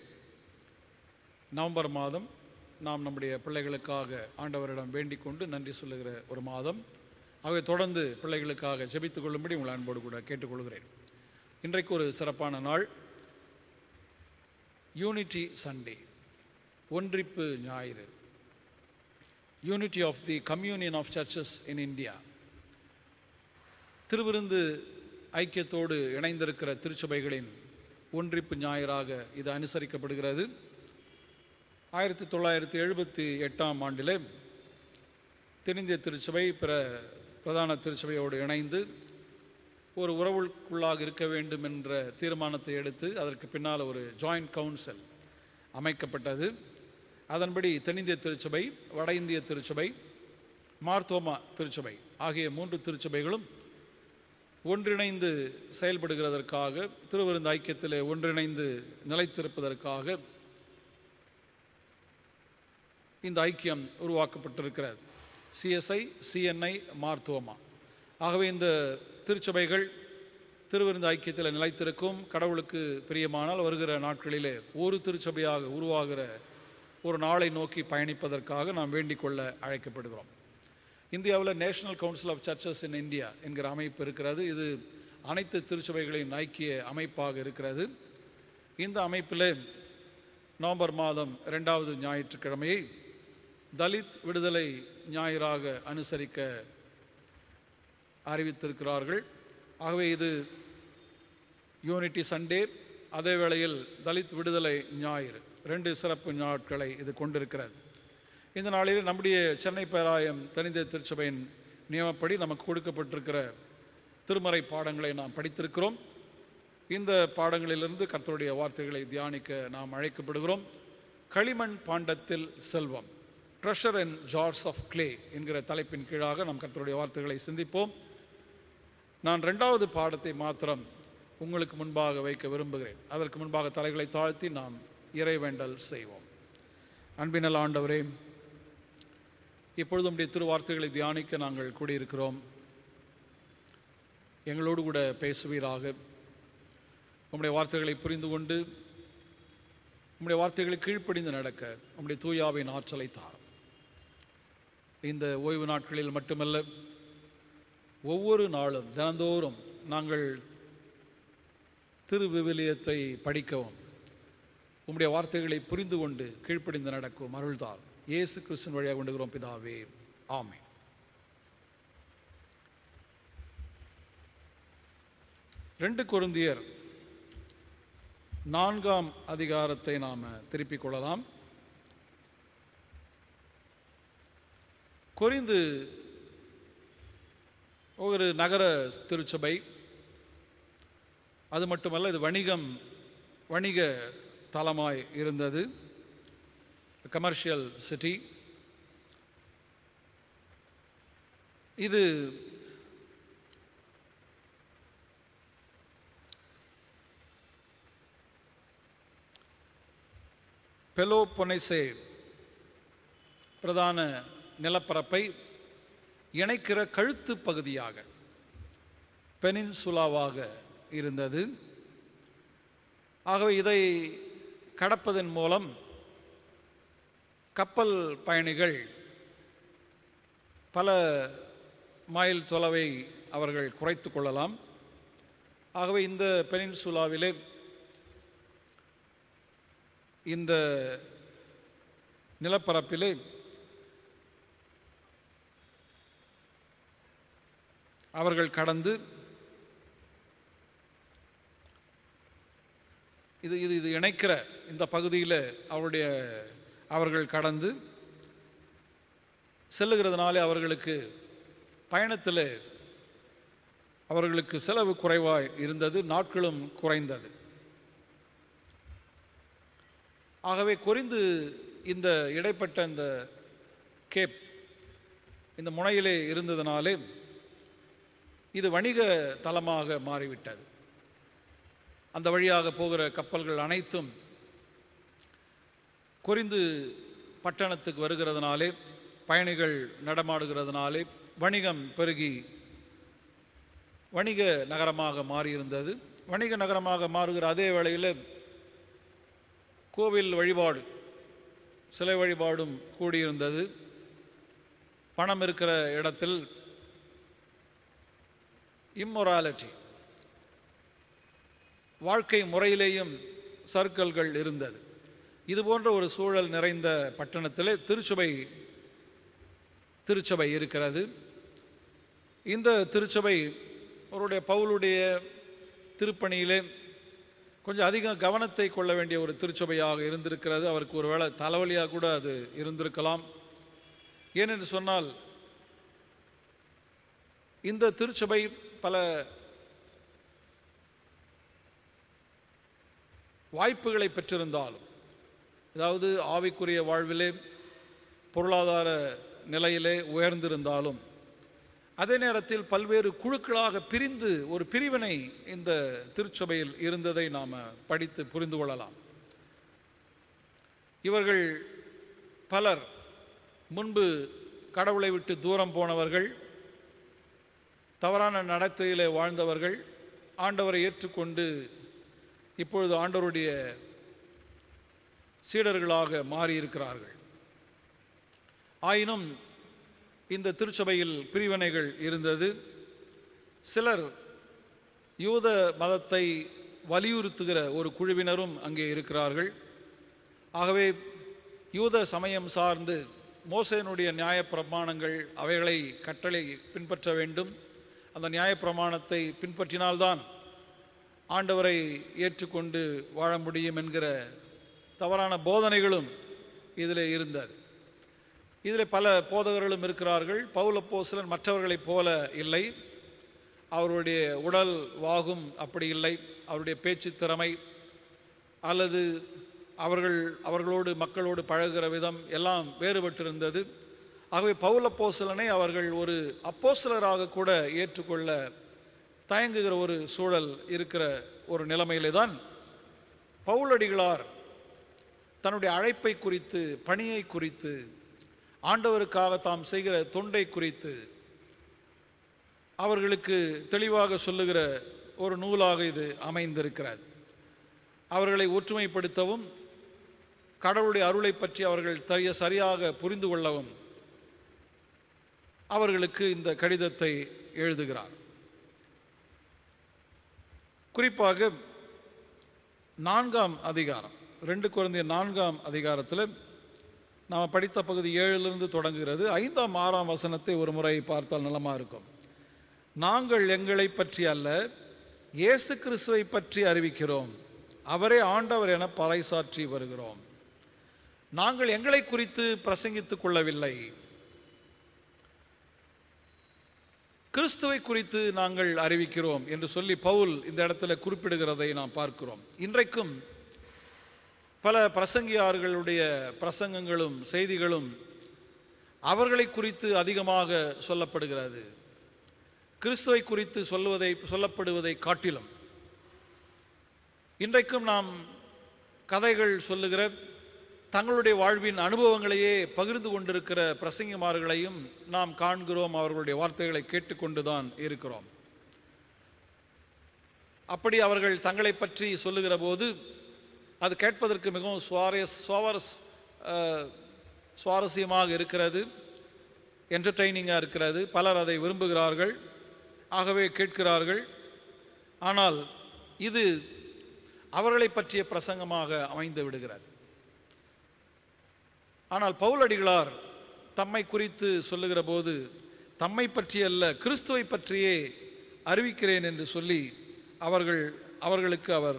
நவம்பர் மாதம் நாம் நம்முடைய பிள்ளைகளுக்காக ஆண்டவரிடம் வேண்டிக் கொண்டு நன்றி சொல்லுகிற ஒரு மாதம் ஆகவே தொடர்ந்து பிள்ளைகளுக்காக ஜெபித்துக் கொள்ளும்படி உங்கள் அன்போடு கூட கேட்டுக்கொள்கிறேன் இன்றைக்கு ஒரு சிறப்பான நாள் யூனிட்டி சண்டே ஒன்றிப்பு ஞாயிறு unity of the communion of churches in India திருவிருந்து ஐக்கியத்தோடு இணைந்திருக்கிற திருச்சபைகளின் ஒன்றிப்பு ஞாயிறாக இது அனுசரிக்கப்படுகிறது ஆயிரத்தி தொள்ளாயிரத்தி எழுபத்தி எட்டாம் ஆண்டிலே தென்னிந்திய திருச்சபை பிற பிரதான திருச்சபையோடு இணைந்து ஒரு உறவுக்குள்ளாக இருக்க வேண்டும் என்ற தீர்மானத்தை எடுத்து அதற்கு பின்னால் ஒரு ஜாயிண்ட் கவுன்சில் அமைக்கப்பட்டது அதன்படி தென்னிந்திய திருச்சபை வட இந்திய திருச்சபை மார்த்தோமா திருச்சபை ஆகிய மூன்று திருச்சபைகளும் ஒன்றிணைந்து செயல்படுகிறதற்காக திருவிருந்த ஐக்கியத்திலே ஒன்றிணைந்து நிலைத்திருப்பதற்காக இந்த ஐக்கியம் உருவாக்கப்பட்டிருக்கிறது சிஎஸ்ஐ சிஎன்ஐ மார்த்தோமா ஆகவே இந்த திருச்சபைகள் திருவிருந்த ஐக்கியத்தில் நிலைத்திருக்கும் கடவுளுக்கு பிரியமானால் வருகிற நாட்களிலே ஒரு திருச்சபையாக உருவாகிற ஒரு நாளை நோக்கி பயணிப்பதற்காக நாம் வேண்டிக் கொள்ள அழைக்கப்படுகிறோம் இந்தியாவில் National Council of churches in India என்கிற அமைப்பு இருக்கிறது இது அனைத்து திருச்சபைகளின் ஐக்கிய அமைப்பாக இருக்கிறது இந்த அமைப்பில் நவம்பர் மாதம் ரெண்டாவது ஞாயிற்றுக்கிழமையை தலித் விடுதலை ஞாயிறாக அனுசரிக்க அறிவித்திருக்கிறார்கள் ஆகவே இது யூனிட்டி சண்டே அதே வேளையில் தலித் விடுதலை ஞாயிறு ரெண்டு சிறப்பு நாட்களை இது கொண்டிருக்கிறது இந்த நாளில் நம்முடைய சென்னை பேராயம் தனிந்த திருச்சபையின் நியமப்படி நமக்கு கொடுக்கப்பட்டிருக்கிற திருமறை பாடங்களை நாம் படித்திருக்கிறோம் இந்த பாடங்களிலிருந்து கர்த்தருடைய வார்த்தைகளை தியானிக்க நாம் அழைக்கப்படுகிறோம் களிமண் பாண்டத்தில் செல்வம் treasure and jars of clay என்கிற தலைப்பின் கீழாக நாம் கர்த்தருடைய வார்த்தைகளை சிந்திப்போம் நான் ரெண்டாவது பாடத்தை மாத்திரம் உங்களுக்கு முன்பாக வைக்க விரும்புகிறேன் அதற்கு முன்பாக தலைகளை தாழ்த்தி நாம் இறைவேண்டல் செய்வோம் அன்பினல் ஆண்டவரே இப்பொழுது உடைய திருவார்த்தைகளை தியானிக்க நாங்கள் கூடியிருக்கிறோம் எங்களோடு கூட பேசுவீராக உம்முடைய வார்த்தைகளை புரிந்து கொண்டு உம்முடைய வார்த்தைகளை கீழ்ப்படிந்து நடக்க உம்முடைய தூயாவின் ஆற்றலை தாரும் இந்த ஓய்வு நாட்களில் மட்டுமல்ல ஒவ்வொரு நாளும் தினந்தோறும் நாங்கள் திருவிவிலியத்தை படிக்கவும் உம்முடைய வார்த்தைகளை புரிந்து கொண்டு கீழ்ப்படிந்து நடக்கும் அருள்தார் இயேசு கிறிஸ்துவின் வழியாக கொண்டுகிறோம் பிதாவே ஆமென் ரெண்டு கொருந்தியர் நான்காம் அதிகாரத்தை நாம் திருப்பிக் கொள்ளலாம் கொரிந்து ஒரு நகர திருச்சபை அது மட்டுமல்ல இது வணிகம் வணிக தலமாய் இருந்தது கமர்ஷியல் சிட்டி இது பெலோபொனைசே பிரதான நிலப்பரப்பை இணைக்கிற கழுத்து பகுதியாக பெனின்சுலாவாக இருந்தது ஆகவே இதை கடப்பதன் மூலம் கப்பல் பயணிகள் பல மைல் தொலைவை அவர்கள் குறைத்து கொள்ளலாம் ஆகவே இந்த பெனின்சுலாவிலே இந்த நிலப்பரப்பிலே அவர்கள் கடந்து இது இது இது இணைக்கிற இந்த பகுதியில் அவருடைய அவர்கள் கடந்து செல்லுகிறதுனாலே அவர்களுக்கு பயணத்தில் அவர்களுக்கு செலவு குறைவாய் இருந்தது நாட்களும் குறைந்தது ஆகவே குறிந்து இந்த இடைப்பட்ட இந்த கேப் இந்த முனையிலே இருந்ததினாலே இது வணிக தலமாக மாறிவிட்டது அந்த வழியாக போகிற கப்பல்கள் அனைத்தும் குறிந்து பட்டணத்துக்கு வருகிறதுனாலே பயணிகள் நடமாடுகிறதுனாலே வணிகம் பெருகி வணிக நகரமாக மாறியிருந்தது வணிக நகரமாக மாறுகிற அதே வேளையில் கோவில் வழிபாடு சிலை வழிபாடும் கூடியிருந்தது பணம் இருக்கிற இடத்தில் இம்மொராலிட்டி வாழ்க்கை முறையிலேயும் சர்க்கல்கள் இருந்தது இது போன்ற ஒரு சூழல் நிறைந்த பட்டணத்தில் திருச்சபை திருச்சபை இருக்கிறது இந்த திருச்சபை அவருடைய பவுலுடைய திருப்பணியிலே கொஞ்சம் அதிக கவனத்தை கொள்ள வேண்டிய ஒரு திருச்சபையாக இருந்திருக்கிறது அவருக்கு ஒருவேளை தலைவலியாக கூட அது இருந்திருக்கலாம் ஏனென்று சொன்னால் இந்த திருச்சபை பல வாய்ப்புகளை பெற்றிருந்தாலும் அதாவது ஆவிக்குரிய வாழ்விலே பொருளாதார நிலையிலே உயர்ந்திருந்தாலும் அதே நேரத்தில் பல்வேறு குழுக்களாக பிரிந்து ஒரு பிரிவினை இந்த திருச்சபையில் இருந்ததை நாம் படித்து புரிந்து கொள்ளலாம் இவர்கள் பலர் முன்பு கடவுளை விட்டு தூரம் போனவர்கள் தவறான நடத்தையிலே வாழ்ந்தவர்கள் ஆண்டவரை ஏற்றுக்கொண்டு இப்பொழுது ஆண்டவருடைய சீடர்களாக மாறியிருக்கிறார்கள் ஆயினும் இந்த திருச்சபையில் பிரிவினைகள் இருந்தது சிலர் யூத மதத்தை வலியுறுத்துகிற ஒரு குழுவினரும் அங்கே இருக்கிறார்கள் ஆகவே யூத சமயம் சார்ந்து மோசேனுடைய நியாயப்பிரமாணங்கள் அவைகளை கட்டளை பின்பற்ற வேண்டும் அந்த நியாயப்பிரமாணத்தை பின்பற்றினால்தான் ஆண்டவரை ஏற்றுக்கொண்டு வாழ முடியும் என்கிற தவறான போதனைகளும் இதில் இருந்தது இதில் பல போதகர்களும் இருக்கிறார்கள் பவுலப்போஸ்தலன் மற்றவர்களைப் போல இல்லை அவருடைய உடல் வாகும் அப்படி இல்லை அவருடைய பேச்சு திறமை அல்லது அவர்கள் அவர்களோடு மக்களோடு பழகுகிற விதம் எல்லாம் வேறுபட்டிருந்தது ஆகவே பவுலப்போஸ்தலனை அவர்கள் ஒரு அப்போஸ்தலராக கூட ஏற்றுக்கொள்ள தயங்குகிற ஒரு சூழல் இருக்கிற ஒரு நிலைமையிலே தான் பவுலடிகளார் தன்னுடைய அழைப்பை குறித்து பணியை குறித்து ஆண்டவருக்காக தாம் செய்கிற தொண்டை குறித்து அவர்களுக்கு தெளிவாக சொல்லுகிற ஒரு நூலாக இது அமைந்திருக்கிறது அவர்களை ஒற்றுமைப்படுத்தவும் கடவுளுடைய அருளை பற்றி அவர்கள் தரிய சரியாக புரிந்து கொள்ளவும் அவர்களுக்கு இந்த கடிதத்தை எழுதுகிறார் குறிப்பாக நான்காம் அதிகாரம் ரெண்டு குழந்தைய நான்காம் அதிகாரத்தில் நாம் படித்த பகுதி ஏழிலிருந்து தொடங்குகிறது ஐந்தாம் ஆறாம் வசனத்தை ஒரு முறை பார்த்தால் நலமா இருக்கும் நாங்கள் எங்களை பற்றி அல்ல இயேசு கிறிஸ்துவை பற்றி அறிவிக்கிறோம் அவரே ஆண்டவர் என பறைசாற்றி வருகிறோம் நாங்கள் எங்களை குறித்து பிரசங்கித்துக் கொள்ளவில்லை கிறிஸ்துவை குறித்து நாங்கள் அறிவிக்கிறோம் என்று சொல்லி பவுல் இந்த இடத்துல குறிப்பிடுகிறதை நாம் பார்க்கிறோம் இன்றைக்கும் பல பிரசங்கியார்களுடைய பிரசங்கங்களும் செய்திகளும் அவர்களை குறித்து அதிகமாக சொல்லப்படுகிறது கிறிஸ்துவை குறித்து சொல்லுவதை சொல்லப்படுவதை காட்டிலும் இன்றைக்கும் நாம் கதைகள் சொல்லுகிற தங்களுடைய வாழ்வின் அனுபவங்களையே பகிர்ந்து கொண்டிருக்கிற பிரசங்கிமார்களையும் நாம் காண்கிறோம் அவர்களுடைய வார்த்தைகளை கேட்டுக்கொண்டுதான் இருக்கிறோம் அப்படி அவர்கள் தங்களை பற்றி சொல்லுகிற போது அது கேட்பதற்கு மிகவும் சுவாரஸ் சுவாரஸ் அஹ், சுவாரஸ்யமாக இருக்கிறது என்டர்டெய்னிங்காக இருக்கிறது பலர் அதை விரும்புகிறார்கள் ஆகவே கேட்கிறார்கள் ஆனால் இது அவர்களை பற்றிய பிரசங்கமாக அமைந்து விடுகிறது ஆனால் பவுலடிகளார் தம்மை குறித்து சொல்லுகிற போது தம்மை பற்றி அல்ல கிறிஸ்துவை பற்றியே அறிவிக்கிறேன் என்று சொல்லி அவர்கள் அவர்களுக்கு அவர்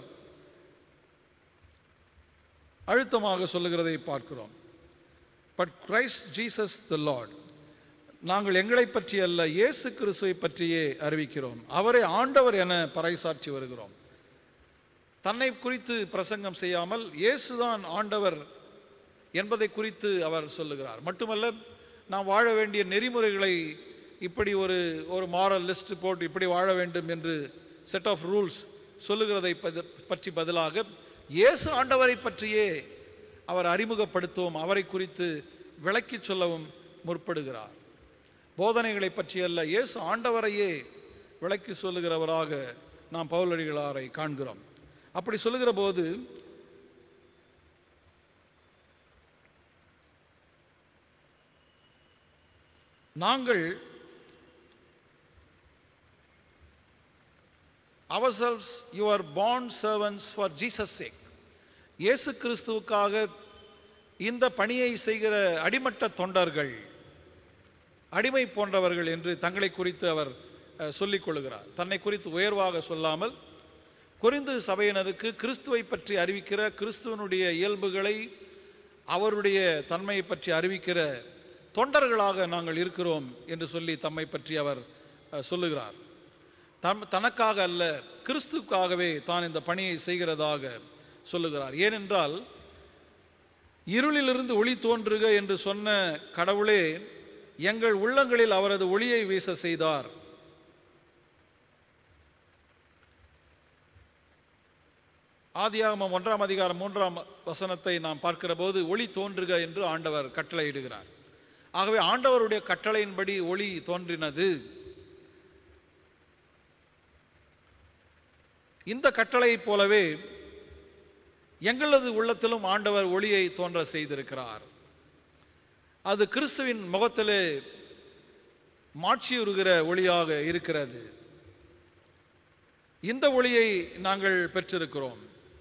அழுத்தமாக சொல்லுகிறதை பார்க்கிறோம் but Christ Jesus the Lord நாங்கள் எங்களை பற்றி அல்ல இயேசு கிறிஸ்துவை பற்றியே அறிவிக்கிறோம் அவரை ஆண்டவர் என பறைசாற்றி வருகிறோம் தன்னை குறித்து பிரசங்கம் செய்யாமல் இயேசுதான் ஆண்டவர் என்பதை குறித்து அவர் சொல்லுகிறார் மட்டுமல்ல நாம் வாழ வேண்டிய நெறிமுறைகளை இப்படி ஒரு ஒரு மாரல் லிஸ்ட் போட்டு இப்படி வாழ வேண்டும் என்று செட் ஆஃப் ரூல்ஸ் சொல்லுகிறதை பதி- பற்றி பதிலாக இயேசு ஆண்டவரை பற்றியே அவர் அறிமுகப்படுத்தவும் அவரை குறித்து விளக்கிச் சொல்லவும் முற்படுகிறார் போதனைகளை பற்றியல்ல இயேசு ஆண்டவரையே விளக்கி சொல்லுகிறவராக நாம் பவுலடிகளாரை காண்கிறோம் அப்படி சொல்லுகிற போது நாங்கள் ourselves your bond servants for Jesus sake இயேசு கிறிஸ்துவுக்காக இந்த பணியை செய்கிற அடிமட்ட தொண்டர்கள் அடிமை போன்றவர்கள் என்று தங்களை குறித்து அவர் அஹ், சொல்லிக் கொள்கிறார் தன்னை குறித்து உயர்வாக சொல்லாமல் குறிந்து சபையினருக்கு கிறிஸ்துவை பற்றி அறிவிக்கிற கிறிஸ்துவனுடைய இயல்புகளை அவருடைய தன்மையை பற்றி அறிவிக்கிற தொண்டர்களாக நாங்கள் இருக்கிறோம் என்று சொல்லி தம்மை பற்றி அவர் அஹ், சொல்லுகிறார் தம் தனக்காக அல்ல கிறிஸ்துக்காகவே தான் இந்த பணியை செய்கிறதாக சொல்லுகிறார் ஏனென்றால் இருளிலிருந்து ஒளி தோன்றுக என்று சொன்ன கடவுளே எங்கள் உள்ளங்களில் அவரது ஒளியை வீச செய்தார் ஆதியாகமம் ஒன்றாம் அதிகாரம் மூன்றாம் வசனத்தை நாம் பார்க்கிற போது ஒளி தோன்றுக என்று ஆண்டவர் கட்டளையிடுகிறார் ஆகவே ஆண்டவருடைய கட்டளையின்படி ஒளி தோன்றினது இந்த கட்டளையைப் போலவே எங்களது உள்ளத்திலும் ஆண்டவர் ஒளியை தோன்ற செய்திருக்கிறார் அது கிறிஸ்துவின் முகத்திலே மாட்சியுறுகிற ஒளியாக இருக்கிறது இந்த ஒளியை நாங்கள் பெற்றிருக்கிறோம்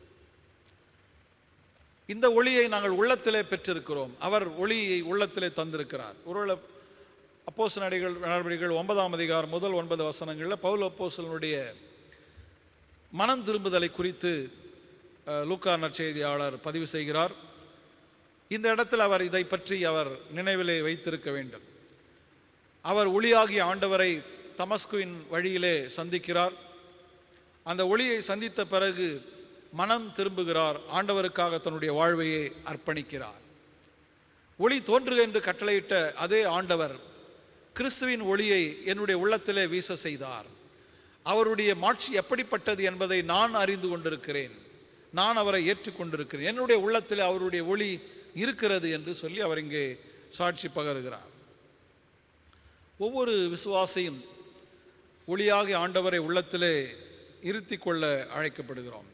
இந்த ஒளியை நாங்கள் உள்ளத்திலே பெற்றிருக்கிறோம் அவர் ஒளியை உள்ளத்திலே தந்திருக்கிறார் ஒருவேளை அப்போஸ் நடிகள் நடவடிக்கைகள் ஒன்பதாம் அதிகாரம் முதல் ஒன்பது வசனங்களில் பவுல் அப்போஸ்தலனுடைய மனம் திரும்புதலை குறித்து அஹ், லூக்கா நற்செய்தியாளர் பதிவு செய்கிறார் இந்த இடத்தில் அவர் இதை பற்றி அவர் நினைவிலே வைத்திருக்க வேண்டும் அவர் ஒளியாகிய ஆண்டவரை தமஸ்குவின் வழியிலே சந்திக்கிறார் அந்த ஒளியை சந்தித்த பிறகு மனம் திரும்புகிறார் ஆண்டவருக்காக தன்னுடைய வாழ்வையை அர்ப்பணிக்கிறார் ஒளி தோன்றுக என்று கட்டளையிட்ட அதே ஆண்டவர் கிறிஸ்துவின் ஒளியை என்னுடைய உள்ளத்திலே வீச செய்தார் அவருடைய மாட்சி எப்படிப்பட்டது என்பதை நான் அறிந்து கொண்டிருக்கிறேன் நான் அவரை ஏற்றுக்கொண்டிருக்கிறேன் என்னுடைய உள்ளத்தில் அவருடைய ஒளி இருக்கிறது என்று சொல்லி அவர் இங்கே சாட்சி பகருகிறார் ஒவ்வொரு விசுவாசியும் ஒளியாகி ஆண்டவரை உள்ளத்திலே இருத்தி கொள்ள அழைக்கப்படுகிறோம்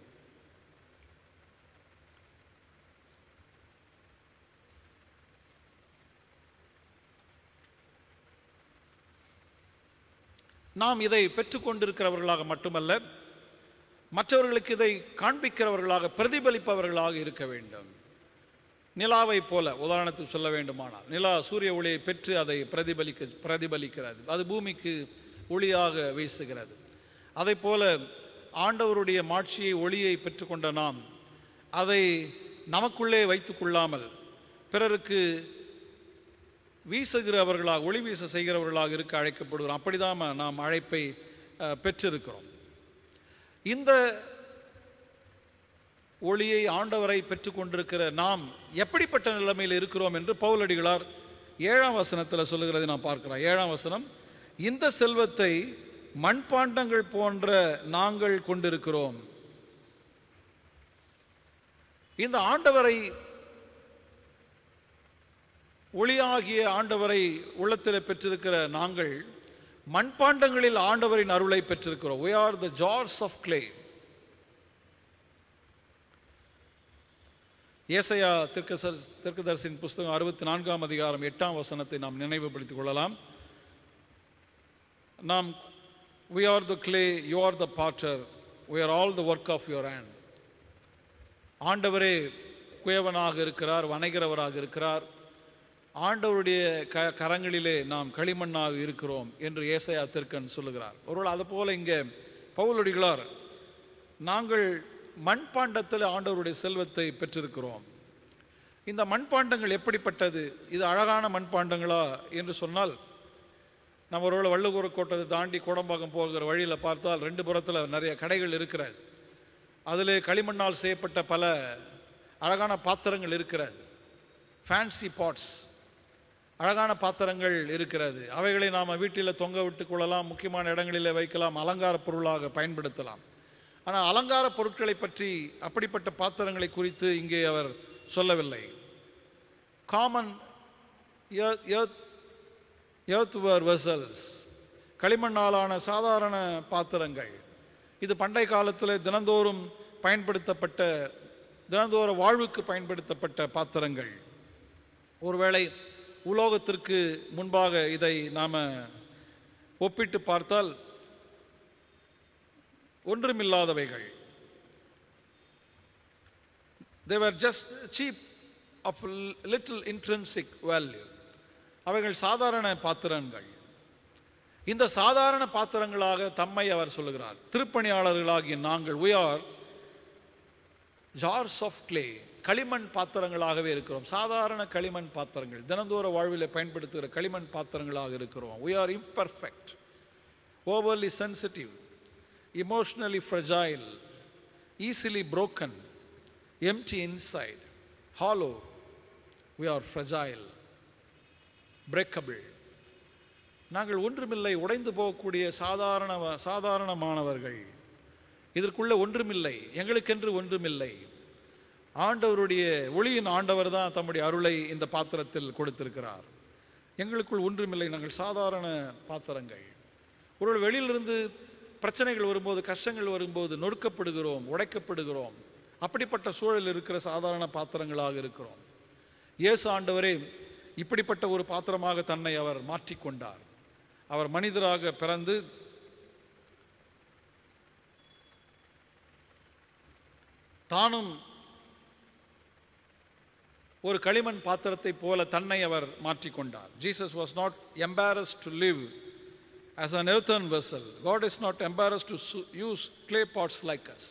நாம் இதை பெற்றுக்கொண்டிருக்கிறவர்களாக மட்டுமல்ல மற்றவர்களுக்கு இதை காண்பிக்கிறவர்களாக பிரதிபலிப்பவர்களாக இருக்க வேண்டும் நிலாவை போல உதாரணத்துக்கு சொல்ல வேண்டுமானால் நிலா சூரிய ஒளியை பெற்று அதை பிரதிபலிக்க பிரதிபலிக்கிறது அது பூமிக்கு ஒளியாக வீசுகிறது அதை போல ஆண்டவருடைய மாட்சியை ஒளியை பெற்றுக்கொண்ட நாம் அதை நமக்குள்ளே வைத்துக் கொள்ளாமல் பிறருக்கு வீசுகிறவர்களாக ஒளி வீச செய்கிறவர்களாக இருக்க அழைக்கப்படுகிறோம் அப்படிதான் நாம் அழைப்பை அஹ், பெற்றிருக்கிறோம் இந்த ஒளியை ஆண்டவரை பெற்றுக்கொண்டிருக்கிற நாம் எப்படிப்பட்ட நிலைமையில் இருக்கிறோம் என்று பவுலடிகளார் ஏழாம் வசனத்தில் சொல்லுகிறதை நாம் பார்க்கிறோம் ஏழாம் வசனம் இந்த செல்வத்தை மண்பாண்டங்கள் போன்ற நாங்கள் கொண்டிருக்கிறோம் இந்த ஆண்டவரை ஒளியாகிய ஆண்டவரை உள்ளத்தில் பெற்றிருக்கிற நாங்கள் மண்பாண்டங்களில் ஆண்டவரின் அருளை பெற்றிருக்கிறோம் we are the jars of clay ஏசையா திருக்கசர் திருக்கதர்சின் புஸ்தகம் அறுபத்தி நான்காம் அதிகாரம் எட்டாம் வசனத்தை நாம் நினைவுபடுத்திக் கொள்ளலாம் நாம் we are the clay you are the potter we are all the work of your hand ஆண்டவரே குயவனாக இருக்கிறார் வணைகிறவராக இருக்கிறார் ஆண்டவருடைய க கரங்களிலே நாம் களிமண்ணாக இருக்கிறோம் என்று ஏசையா திருக்கன் சொல்லுகிறார் ஒருவேளை அது போல இங்கே பவுலடிகளார் நாங்கள் மண்பாண்டத்தில் ஆண்டவருடைய செல்வத்தை பெற்றிருக்கிறோம் இந்த மண்பாண்டங்கள் எப்படிப்பட்டது இது அழகான மண்பாண்டங்களா என்று சொன்னால் நம்ம ஒருவேளை வள்ளுவூர் கோட்டத்தை தாண்டி கோடம்பாக்கம் போகிற வழியில் பார்த்தால் ரெண்டு புறத்தில் நிறைய கடைகள் இருக்கிறது அதிலே களிமண்ணால் செய்யப்பட்ட பல அழகான பாத்திரங்கள் இருக்கிறது ஃபேன்சி பாட்ஸ் அழகான பாத்திரங்கள் இருக்கிறது அவைகளை நாம் வீட்டில் தொங்க விட்டு கொள்ளலாம் முக்கியமான இடங்களில் வைக்கலாம் அலங்கார பொருளாக பயன்படுத்தலாம் ஆனால் அலங்கார பொருட்களை பற்றி அப்படிப்பட்ட பாத்திரங்களை குறித்து இங்கே அவர் சொல்லவில்லை காமன் எர்த்வர் வெசல்ஸ் களிமண்ணாலான சாதாரண பாத்திரங்கள் இது பண்டை காலத்தில் தினந்தோறும் பயன்படுத்தப்பட்ட தினந்தோற வாழ்வுக்கு பயன்படுத்தப்பட்ட பாத்திரங்கள் ஒருவேளை உலோகத்திற்கு முன்பாக இதை நாம் ஒப்பிட்டு பார்த்தால் ஒன்றுமில்லாதவைகள் they were just cheap of little intrinsic value அவைகள் சாதாரண பாத்திரங்கள் இந்த சாதாரண பாத்திரங்களாக தம்மை அவர் சொல்லுகிறார் திருப்பணியாளர்களாகிய நாங்கள் we are jars of clay களிமண் பாத்திரங்களாகவே இருக்கிறோம் சாதாரண களிமண் பாத்திரங்கள் தினந்தோற வாழ்வில் பயன்படுத்துகிற களிமண் பாத்திரங்களாக இருக்கிறோம் we are imperfect overly sensitive emotionally fragile easily broken empty inside hollow we are fragile breakable நாங்கள் ஒன்றுமில்லை உடைந்து போகக்கூடிய சாதாரண சாதாரணமானவர்கள் இதற்குள்ள ஒன்றுமில்லை எங்களுக்கென்று ஒன்றுமில்லை ஆண்டவருடைய ஒளியின் ஆண்டவர் தான் தம்முடைய அருளை இந்த பாத்திரத்தில் கொடுத்திருக்கிறார் எங்களுக்குள் ஒன்றுமில்லை நாங்கள் சாதாரண பாத்திரங்கள் ஒரு வெளியிலிருந்து பிரச்சனைகள் வரும்போது கஷ்டங்கள் வரும்போது நொறுக்கப்படுகிறோம் உடைக்கப்படுகிறோம் அப்படிப்பட்ட சூழல் இருக்கிற சாதாரண பாத்திரங்களாக இருக்கிறோம் இயேசு ஆண்டவரே இப்படிப்பட்ட ஒரு பாத்திரமாக தன்னை அவர் மாற்றிக்கொண்டார் அவர் மனிதராக பிறந்து தானும் ஒரு களிமண் பாத்திரத்தை போல தன்னை அவர் மாற்றிக்கொண்டார் Jesus was not embarrass to live as an earthen vessel. God is not embarrassed to su- use clay pots like us.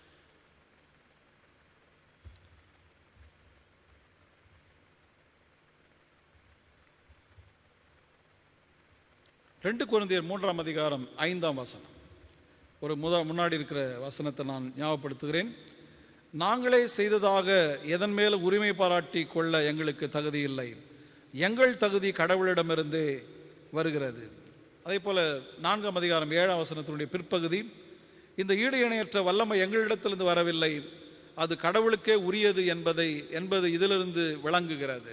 ரெண்டு குழந்தையர் மூன்றாம் அதிகாரம் ஐந்தாம் வசனம் ஒரு முத முன்னாடி இருக்கிற வசனத்தை நான் ஞாபகப்படுத்துகிறேன் நாங்களே செய்ததாக எதன் மேல் உரிமை பாராட்டி கொள்ள எங்களுக்கு தகுதி இல்லை எங்கள் தகுதி கடவுளிடமிருந்தே வருகிறது அதே போல நான்காம் அதிகாரம் ஏழாம் வசனத்தினுடைய பிற்பகுதி இந்த ஈடு இணையற்ற வல்லமை எங்களிடத்திலிருந்து வரவில்லை அது கடவுளுக்கே உரியது என்பதை என்பது இதிலிருந்து விளங்குகிறது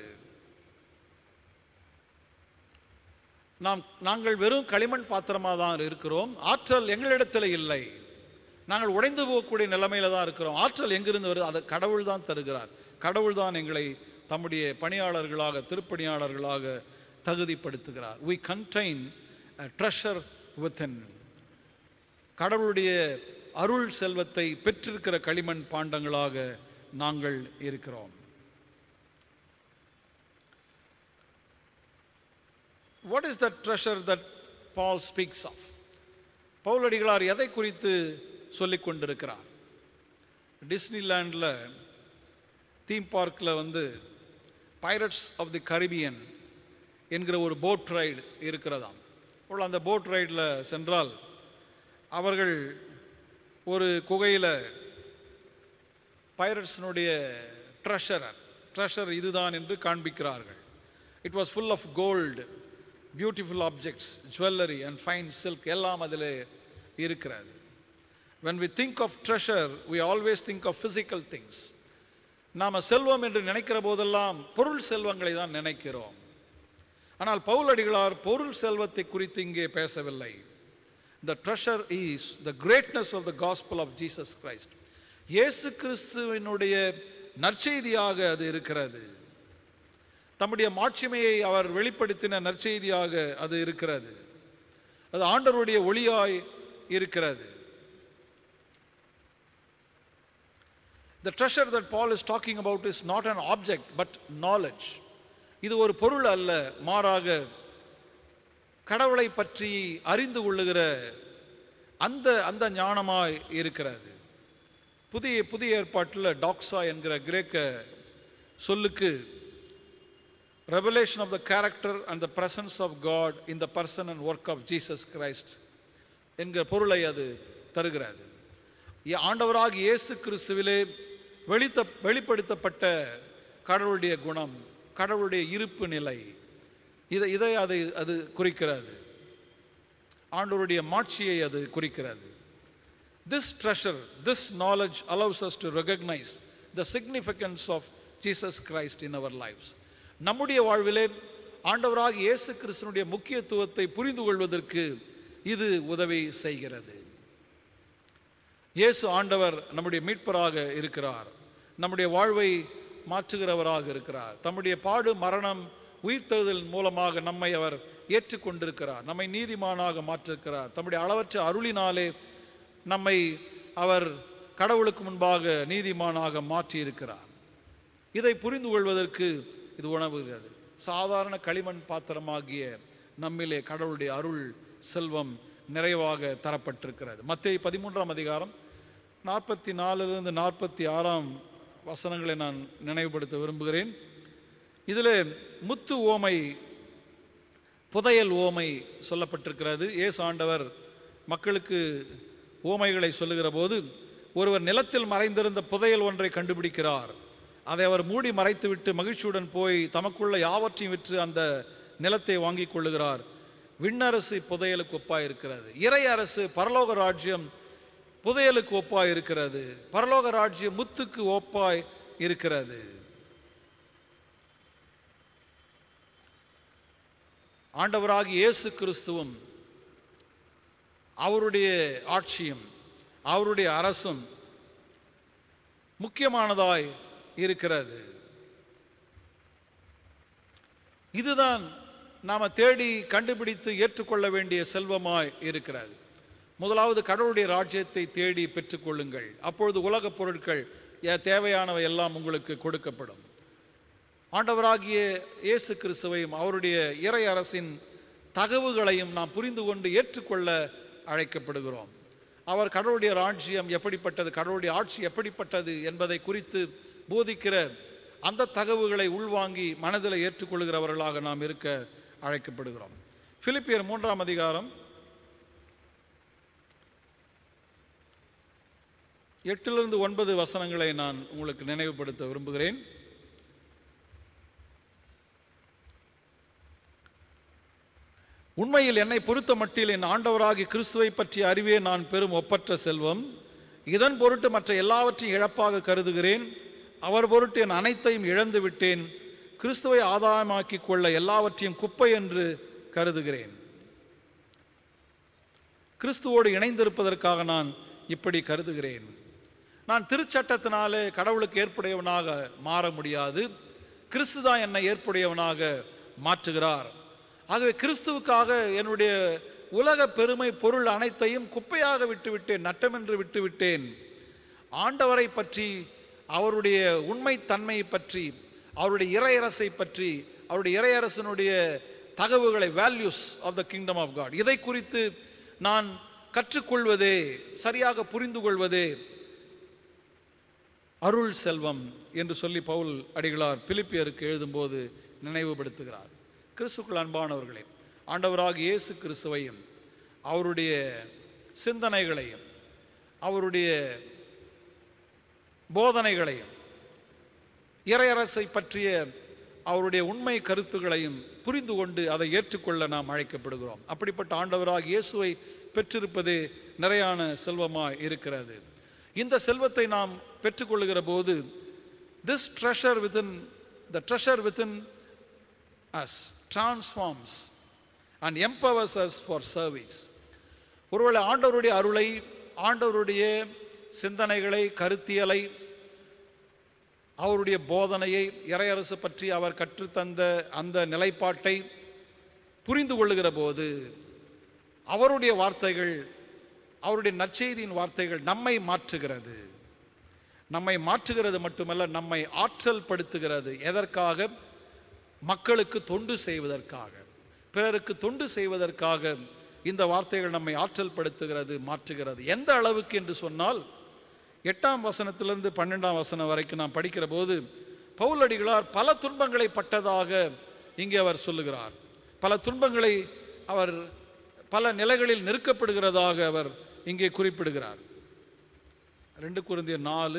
நாம் நாங்கள் வெறும் களிமண் பாத்திரமாக தான் இருக்கிறோம் ஆற்றல் எங்களிடத்தில் இல்லை நாங்கள் உடைந்து போகக்கூடிய நிலைமையில தான் இருக்கிறோம் ஆற்றல் எங்கிருந்து வருது அதை கடவுள் தான் தருகிறார் கடவுள் தான் எங்களை தம்முடைய பணியாளர்களாக திருப்பணியாளர்களாக தகுதிப்படுத்துகிறார் we contain a treasure within கடவுளுடைய அருள் செல்வத்தை பெற்றிருக்கிற களிமண் பாண்டங்களாக நாங்கள் இருக்கிறோம் what is that treasure that Paul speaks of பவுலடிகளார் எதை குறித்து சொல்லிக் கொண்டிருக்கிறார் டிஸ்னிலேண்டில் தீம் பார்க்கில் வந்து பைரட்ஸ் ஆஃப் தி கரிபியன் என்கிற ஒரு போட் ரைடு இருக்கிறதாம் உள்ள அந்த போட் ரைடில் சென்றால் அவர்கள் ஒரு குகையில் பைரட்ஸினுடைய ட்ரெஷர் ட்ரெஷர் இதுதான் என்று காண்பிக்கிறார்கள் it was full of gold beautiful objects jewellery and fine silk எல்லாம் அதில் இருக்கிறது when we think of treasure we always think of physical things நாம செல்வம் என்று நினைக்கிற போதெல்லாம் பொருள் செல்வங்களை தான் நினைக்கிறோம் ஆனால் பவுலடிகளார் பொருள் செல்வத்தை குறித்து இங்கே பேசவில்லை the treasure is the greatness of the gospel of Jesus Christ இயேசு கிறிஸ்துவினுடைய நற்செய்தியாக அது இருக்கிறது தம்முடைய மாட்சிமையை அவர் வெளிப்படுத்தின நற்செய்தியாக அது இருக்கிறது அது ஆண்டவருடைய ஒளியாய் இருக்கிறது The treasure that Paul is talking about is not an object but knowledge. இது ஒரு பொருள் அல்ல மாறாக கடவுளை பற்றி அறிந்து கொள்ளுகிற அந்த அந்த ஞானமாய் இருக்கிறது புதிய புதிய ஏற்பாட்டில் டாக்ஸா என்கிற கிரேக்க சொல்லுக்கு revelation of the character and the presence of God in the person and work of Jesus Christ என்கிற பொருளை அது தருகிறது இ- ஆண்டவராகிய இயேசு கிறிஸ்துவிலே வெளித்த வெளிப்படுத்தப்பட்ட கடவுளுடைய குணம் கடவுளுடைய இருப்பு நிலை இதை இதை அது அது குறிக்கிறது ஆண்டவருடைய மாட்சியை அது குறிக்கிறது This treasure, this knowledge allows us to recognize the significance of Jesus Christ in our lives. நம்முடைய வாழ்விலே ஆண்டவராக இயேசு கிறிஸ்துனுடைய முக்கியத்துவத்தை புரிந்து கொள்வதற்கு இது உதவி செய்கிறது இயேசு ஆண்டவர் நம்முடைய மீட்பராக இருக்கிறார் நம்முடைய வாழ்வை மாற்றுகிறவராக இருக்கிறார் தம்முடைய பாடு மரணம் உயிர்த்தெழுதல் மூலமாக நம்மை அவர் ஏற்றுக்கொண்டிருக்கிறார் நம்மை நீதிமானாக மாற்றிருக்கிறார் தம்முடைய அளவற்ற அருளினாலே நம்மை அவர் கடவுளுக்கு முன்பாக நீதிமானாக மாற்றியிருக்கிறார் இதை புரிந்து கொள்வதற்கு இது உணவுகிறது சாதாரண களிமண் பாத்திரமாகிய நம்மிலே கடவுளுடைய அருள் செல்வம் நிறைவாக தரப்பட்டிருக்கிறது மத்திய பதிமூன்றாம் அதிகாரம் நாற்பத்தி நாலிலிருந்து நாற்பத்தி ஆறாம் வசனங்களை நான் நினைவுபடுத்த விரும்புகிறேன் இதில் முத்து ஓமை புதையல் ஓமை சொல்லப்பட்டிருக்கிறது இயேசு ஆண்டவர் மக்களுக்கு ஓமைகளை சொல்லுகிற போது ஒருவர் நிலத்தில் மறைந்திருந்த புதையல் ஒன்றை கண்டுபிடிக்கிறார் அதை அவர் மூடி மறைத்துவிட்டு மகிழ்ச்சியுடன் போய் தமக்குள்ள யாவற்றையும் விற்று அந்த நிலத்தை வாங்கிக் கொள்ளுகிறார் விண்ணரசு புதையலுக்கு ஒப்பாய் இருக்கிறது இறை அரசு பரலோக ராஜ்யம் புதையலுக்கு ஒப்பாய் இருக்கிறது பரலோக ராஜ்யம் முத்துக்கு ஒப்பாய் இருக்கிறது ஆண்டவராகிய இயேசு கிறிஸ்துவும் அவருடைய ஆட்சியும் அவருடைய அரசும் முக்கியமானதாய் இருக்கிறது இதுதான் நாம தேடி கண்டுபிடித்து ஏற்றுக்கொள்ள வேண்டிய செல்வமாய் இருக்கிறது முதலாவது கடவுளுடைய ராஜ்யத்தை தேடி பெற்றுக்கொள்ளுங்கள் அப்பொழுது உலகப் பொருட்கள் ஏ- தேவையானவை எல்லாம் உங்களுக்கு கொடுக்கப்படும் ஆண்டவராகிய இயேசு கிறிஸ்துவையும் அவருடைய இறை அரசின் தகவுகளையும் நாம் புரிந்து கொண்டு ஏற்றுக்கொள்ள அழைக்கப்படுகிறோம் அவர் கடவுளுடைய ராஜ்யம் எப்படிப்பட்டது கடவுளுடைய ஆட்சி எப்படிப்பட்டது என்பதை குறித்து போதிக்கிற அந்த தகவுகளை உள்வாங்கி மனதில் ஏற்றுக்கொள்கிறவர்களாக நாம் இருக்க அழைக்கப்படுகிறோம் பிலிப்பியர் மூன்றாம் அதிகாரம் எட்டிலிருந்து ஒன்பது வசனங்களை நான் உங்களுக்கு நினைவுபடுத்த விரும்புகிறேன் உண்மையில் என்னை பொறுத்த மட்டில் என் ஆண்டவராகி கிறிஸ்துவை பற்றிய அறிவே நான் பெரும் ஒப்பற்ற செல்வம் இதன் பொருட்டு மற்ற எல்லாவற்றையும் இழப்பாக கருதுகிறேன் அவர் பொருட்டு என் அனைத்தையும் இழந்து விட்டேன் கிறிஸ்துவை ஆதாயமாக்கிக் கொள்ள எல்லாவற்றையும் குப்பை என்று கருதுகிறேன் கிறிஸ்துவோடு இணைந்திருப்பதற்காக நான் இப்படி கருதுகிறேன் நான் திருச்சட்டத்தினாலே கடவுளுக்கு ஏற்புடையவனாக மாற முடியாது கிறிஸ்து தான் என்னை ஏற்புடையவனாக மாற்றுகிறார் ஆகவே கிறிஸ்துவுக்காக என்னுடைய உலக பெருமை பொருள் அனைத்தையும் குப்பையாக விட்டுவிட்டேன் நட்டமென்று விட்டுவிட்டேன் ஆண்டவரை பற்றி அவருடைய உண்மைத்தன்மையை பற்றி அவருடைய இறையரசை பற்றி அவருடைய இறையரசனுடைய தகவுகளை values of the kingdom of God இதை குறித்து நான் கற்றுக்கொள்வதே சரியாக புரிந்து கொள்வதே அருள் செல்வம் என்று சொல்லி பவுல் அடிகளார் பிலிப்பியருக்கு எழுதும்போது நினைவுபடுத்துகிறார் கிறிஸ்துக்குள் அன்பானவர்களே ஆண்டவராக இயேசு கிறிஸ்துவையும் அவருடைய சிந்தனைகளையும் அவருடைய போதனைகளையும் இறையரசை பற்றிய அவருடைய உண்மை கருத்துகளையும் புரிந்து கொண்டு அதை ஏற்றுக்கொள்ள நாம் அழைக்கப்படுகிறோம் அப்படிப்பட்ட ஆண்டவராக இயேசுவை பெற்றிருப்பதே நிறையான செல்வமாய் இருக்கிறது இந்த செல்வத்தை நாம் பெற்றுக்கொள்ளுகிற போது this treasure within the treasure within us transforms and empowers us for service ஒருவேளை ஆண்டவருடைய அருளை ஆண்டவருடைய சிந்தனைகளை கருத்தியலை அவருடைய போதனையை இறையரசு பற்றி அவர் கற்றுத்தந்த அந்த நிலைப்பாட்டை புரிந்து கொள்ளுகிற போது அவருடைய வார்த்தைகள் அவருடைய நற்செய்தியின் வார்த்தைகள் நம்மை மாற்றுகிறது நம்மை மாற்றுகிறது மட்டுமல்ல நம்மை ஆற்றல் படுத்துகிறது எதற்காக மக்களுக்கு தொண்டு செய்வதற்காக பிறருக்கு தொண்டு செய்வதற்காக இந்த வார்த்தைகள் நம்மை ஆற்றல் படுத்துகிறது மாற்றுகிறது எந்த அளவுக்கு என்று சொன்னால் எட்டாம் வசனத்திலிருந்து பன்னெண்டாம் வசனம் வரைக்கும் நாம் படிக்கிற போது பவுலடிகளார் பல துன்பங்களை பட்டதாக இங்கே அவர் சொல்லுகிறார் பல துன்பங்களை அவர் பல நிலைகளில் நெருக்கப்படுகிறதாக அவர் இங்கே குறிப்பிடுகிறார் ரெண்டு குருந்திய நாலு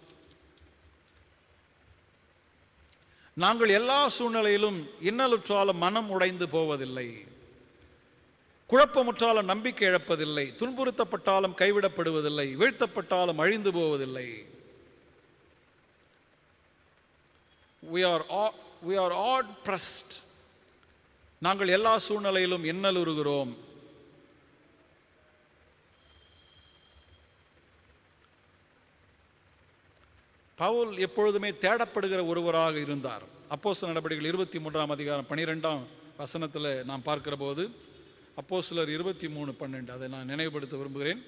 நாங்கள் எல்லா சூழ்நிலையிலும் இன்னலுற்றாலும் மனம் உடைந்து போவதில்லை குழப்பமுற்றாலும் நம்பிக்கை இழப்பதில்லை துன்புறுத்தப்பட்டாலும் கைவிடப்படுவதில்லை வீழ்த்தப்பட்டாலும் அழிந்து போவதில்லை we are all, we are odd pressed நாங்கள் எல்லா சூழ்நிலையிலும் இன்னலுறுகிறோம் பவுல் எப்பொழுதுமே தேடப்படுகிற ஒருவராக இருந்தார் அப்போஸ்தல நடவடிக்கைகள் இருபத்தி மூன்றாம் அதிகாரம் பனிரெண்டாம் வசனத்தில் நாம் பார்க்கிற போது அப்போஸ்தலர் இருபத்தி மூணு பன்னெண்டு அதை நான் நினைவுபடுத்த விரும்புகிறேன்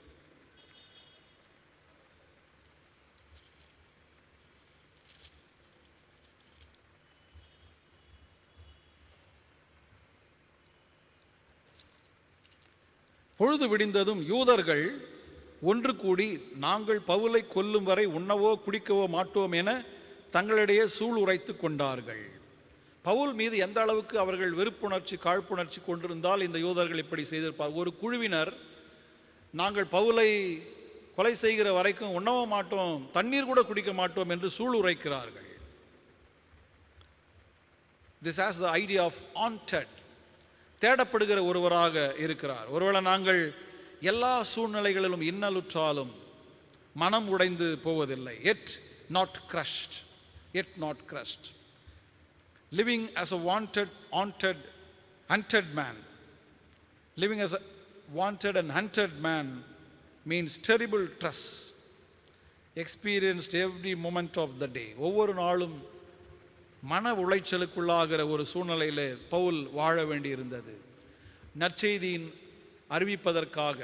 பொழுது விடிந்ததும் யூதர்கள் ஒன்று கூடி நாங்கள் பவுலை கொல்லும் வரை உண்ணவோ குடிக்கவோ மாட்டோம் என தங்களிடையே சூள் உரைத்து கொண்டார்கள் பவுல் மீது எந்த அளவுக்கு அவர்கள் வெறுப்புணர்ச்சி காழ்ப்புணர்ச்சி கொண்டிருந்தால் இந்த யூதர்கள் இப்படி செய்திருப்பார் ஒரு குழுவினர் நாங்கள் பவுலை கொலை செய்கிற வரைக்கும் உண்ணவும் மாட்டோம் தண்ணீர் கூட குடிக்க மாட்டோம் என்று சூள் உரைக்கிறார்கள் this has the idea of hunted தேடப்படுகிற ஒருவராக இருக்கிறார் ஒருவேளை நாங்கள் எல்லா சூழ்நிலைகளிலும் இன்னலுற்றாலும் மனம் உடைந்து போவதில்லை yet not crushed yet not crushed living as a wanted haunted hunted man living as a wanted and hunted man means terrible stress experienced every moment of the day ஒவ்வொரு நாளும் மன உளைச்சலுக்குள்ளாகிற ஒரு சூழ்நிலையில் பவுல் வாழ வேண்டியிருந்தது நற்செய்தியின் அறிவிப்பதற்காக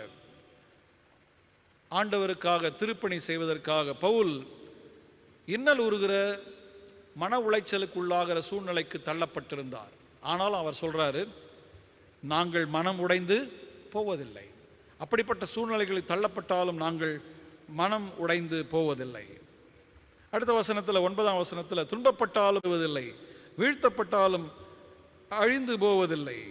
ஆண்டவருக்காக திருப்பணி செய்வதற்காக பவுல் இன்னல் உருகிற மன உளைச்சலுக்குள்ளாகிற சூழ்நிலைக்கு தள்ளப்பட்டிருந்தார் ஆனாலும் அவர் சொல்றாரு நாங்கள் மனம் உடைந்து போவதில்லை அப்படிப்பட்ட சூழ்நிலைகளில் தள்ளப்பட்டாலும் நாங்கள் மனம் உடைந்து போவதில்லை அடுத்த வசனத்தில் ஒன்பதாம் வசனத்தில் துன்பப்பட்டாலும் போவதில்லை வீழ்த்தப்பட்டாலும் அழிந்து போவதில்லை